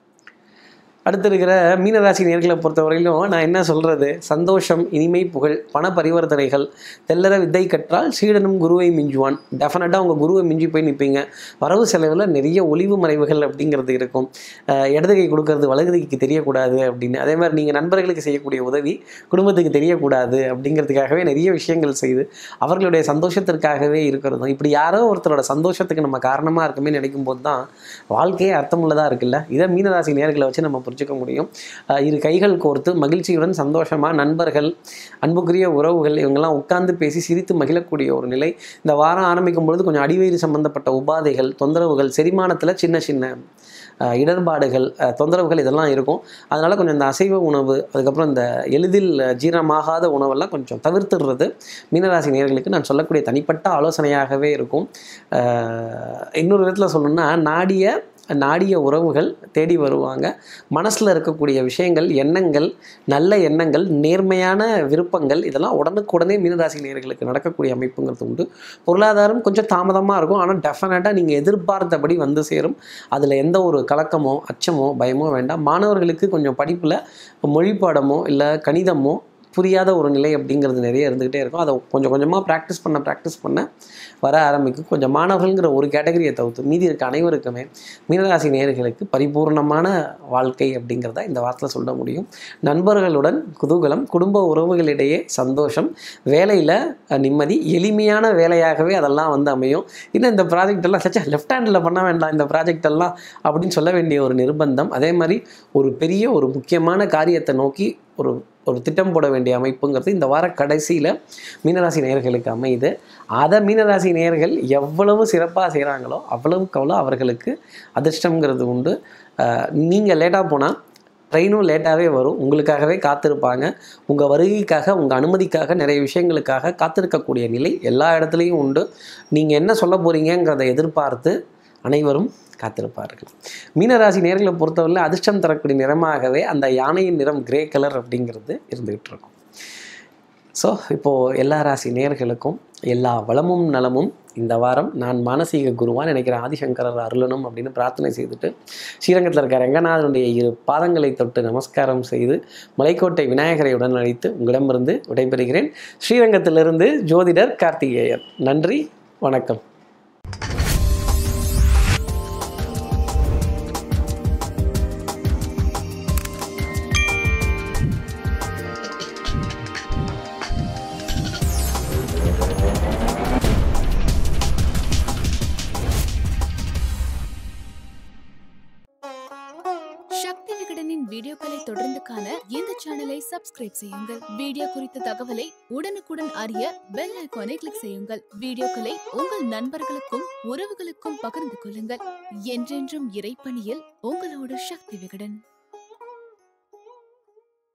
அடுத்து இருக்கிற மீனராசி நேர்களை பொறுத்தவரையிலும் நான் என்ன சொல்கிறது சந்தோஷம் இனிமை புகழ் பண பரிவர்த்தனைகள் தெல்லற வித்தை கற்றால் சீடனும் குருவை மிஞ்சுவான் டெஃபினட்டாக உங்கள் குருவை மிஞ்சி போய் நிற்பீங்க வரவு செலவில் நிறைய ஒளிவு மறைவுகள் அப்படிங்கிறது இருக்கும் அஹ் இடது கை கொடுக்கறது வலது கைக்கு தெரியக்கூடாது அப்படின்னு அதே மாதிரி நீங்கள் நண்பர்களுக்கு செய்யக்கூடிய உதவி குடும்பத்துக்கு தெரியக்கூடாது அப்படிங்கிறதுக்காகவே நிறைய விஷயங்கள் செய்து அவர்களுடைய சந்தோஷத்திற்காகவே இருக்கிறதும் இப்படி யாரோ ஒருத்தரோட சந்தோஷத்துக்கு நம்ம காரணமாக இருக்குமே நினைக்கும் போது தான் வாழ்க்கையே அர்த்தமுள்ளதாக இருக்குல்ல இதை மீனராசி நேர்களை வச்சு நம்ம புரிஞ்சுக்க முடியும் அஹ் இரு கைகள் கோர்த்து மகிழ்ச்சியுடன் சந்தோஷமாக நண்பர்கள் அன்புக்குரிய உறவுகள் இவங்கெல்லாம் உட்கார்ந்து பேசி சிரித்து மகிழக்கூடிய ஒரு நிலை இந்த வாரம் ஆரம்பிக்கும் பொழுது கொஞ்சம் அடிவயிறு சம்பந்தப்பட்ட உபாதைகள் தொந்தரவுகள் செரிமானத்தில் சின்ன சின்ன அஹ், இடர்பாடுகள் அஹ், தொந்தரவுகள் இதெல்லாம் இருக்கும் அதனால் கொஞ்சம் இந்த அசைவ உணவு அதுக்கப்புறம் இந்த எளிதில் ஜீரணமாகாத உணவெல்லாம் கொஞ்சம் தவிர்த்துடுறது மீனராசி நேயர்களுக்கு நான் சொல்லக்கூடிய தனிப்பட்ட ஆலோசனையாகவே இருக்கும் அஹ், இன்னொரு விதத்தில் சொல்லணும்னா நாடிய நாடிய உறவுகள் தேடி வருவாங்க மனசில் இருக்கக்கூடிய விஷயங்கள் எண்ணங்கள் நல்ல எண்ணங்கள் நேர்மையான விருப்பங்கள் இதெல்லாம் உடனுக்குடனே மீனராசி நேயர்களுக்கு நடக்கக்கூடிய அமைப்புங்கிறது உண்டு பொருளாதாரம் கொஞ்சம் தாமதமாக இருக்கும் ஆனால் டெஃபினட்டாக நீங்கள் எதிர்பார்த்தபடி வந்து சேரும் அதில் எந்த ஒரு கலக்கமோ அச்சமோ பயமோ வேண்டாம் மாணவர்களுக்கு கொஞ்சம் படிப்பில் மொழி பாடமோ இல்லை கணிதமோ புரியாத ஒரு நிலை அப்படிங்கிறது நிறைய இருந்துக்கிட்டே இருக்கும் அதை கொஞ்சம் கொஞ்சமாக ப்ராக்டிஸ் பண்ண ப்ராக்டிஸ் பண்ண வர ஆரம்பிக்கும் கொஞ்சம் மாணவர்கள்ங்கிற ஒரு கேட்டகரியை தவிர்த்து மீதி இருக்க அனைவருக்குமே மீனராசி நேயர்களுக்கு பரிபூர்ணமான வாழ்க்கை அப்படிங்கிறத இந்த வார்த்தையில் சொல்ல முடியும் நண்பர்களுடன் குதூகலம் குடும்ப உறவுகளிடையே சந்தோஷம் வேலையில் நிம்மதி எளிமையான வேலையாகவே அதெல்லாம் வந்து அமையும் இன்னும் இந்த ப்ராஜெக்ட் எல்லாம் சச்சா லெஃப்ட் ஹேண்டில் பண்ண வேண்டாம் இந்த ப்ராஜெக்ட் எல்லாம் அப்படின்னு சொல்ல வேண்டிய ஒரு நிர்பந்தம் அதே மாதிரி ஒரு பெரிய ஒரு முக்கியமான காரியத்தை நோக்கி ஒரு ஒரு திட்டம் போட வேண்டிய அமைப்புங்கிறது இந்த வார கடைசியில் மீனராசி நேயர்களுக்கு அமையுது அதை மீனராசி நேயர்கள் எவ்வளவு சிறப்பாக செய்கிறாங்களோ அவ்வளவுக்கு அவ்வளோ அவர்களுக்கு அதிர்ஷ்டங்கிறது உண்டு நீங்கள் லேட்டாக போனால் ட்ரெயினும் லேட்டாகவே வரும் உங்களுக்காகவே காத்திருப்பாங்க உங்கள் வருகைக்காக உங்கள் அனுமதிக்காக நிறைய விஷயங்களுக்காக காத்திருக்கக்கூடிய நிலை எல்லா இடத்துலையும் உண்டு நீங்கள் என்ன சொல்ல போகிறீங்கிறத எதிர்பார்த்து அனைவரும் காத்திருப்பார்கள் மீனராசி நேர்களை பொறுத்தவரை அதிர்ஷ்டம் தரக்கூடிய நிறமாகவே அந்த யானையின் நிறம் கிரே கலர் அப்படிங்கிறது இருந்துகிட்டு இருக்கும் ஸோ இப்போது எல்லா ராசி நேர்களுக்கும் எல்லா வளமும் நலமும் இந்த வாரம் நான் மானசீக குருவான் நினைக்கிறேன் ஆதிசங்கரர் அருளணும் அப்படின்னு பிரார்த்தனை செய்துட்டு ஸ்ரீரங்கத்தில் இருக்க ரங்கநாதனுடைய இரு பாதங்களை தொட்டு நமஸ்காரம் செய்து மலைக்கோட்டை விநாயகரை உடன் அழைத்து உங்களிடமிருந்து விடைபெறுகிறேன் ஸ்ரீரங்கத்திலிருந்து ஜோதிடர் கார்த்திகேயன் நன்றி வணக்கம் சக்தி விகடனின் வீடியோக்களை தொடர்ந்து காண இந்த சேனலை சப்ஸ்கிரைப் செய்யுங்கள் வீடியோ குறித்த தகவலை உடனுக்குடன் அறிய பெல் ஐகானை கிளிக் செய்யுங்கள் வீடியோக்களை உங்கள் நண்பர்களுக்கும் உறவுகளுக்கும் பகிர்ந்து கொள்ளுங்கள் என்றென்றும் இறைப்பணியில் உங்களோட சக்தி விகடன்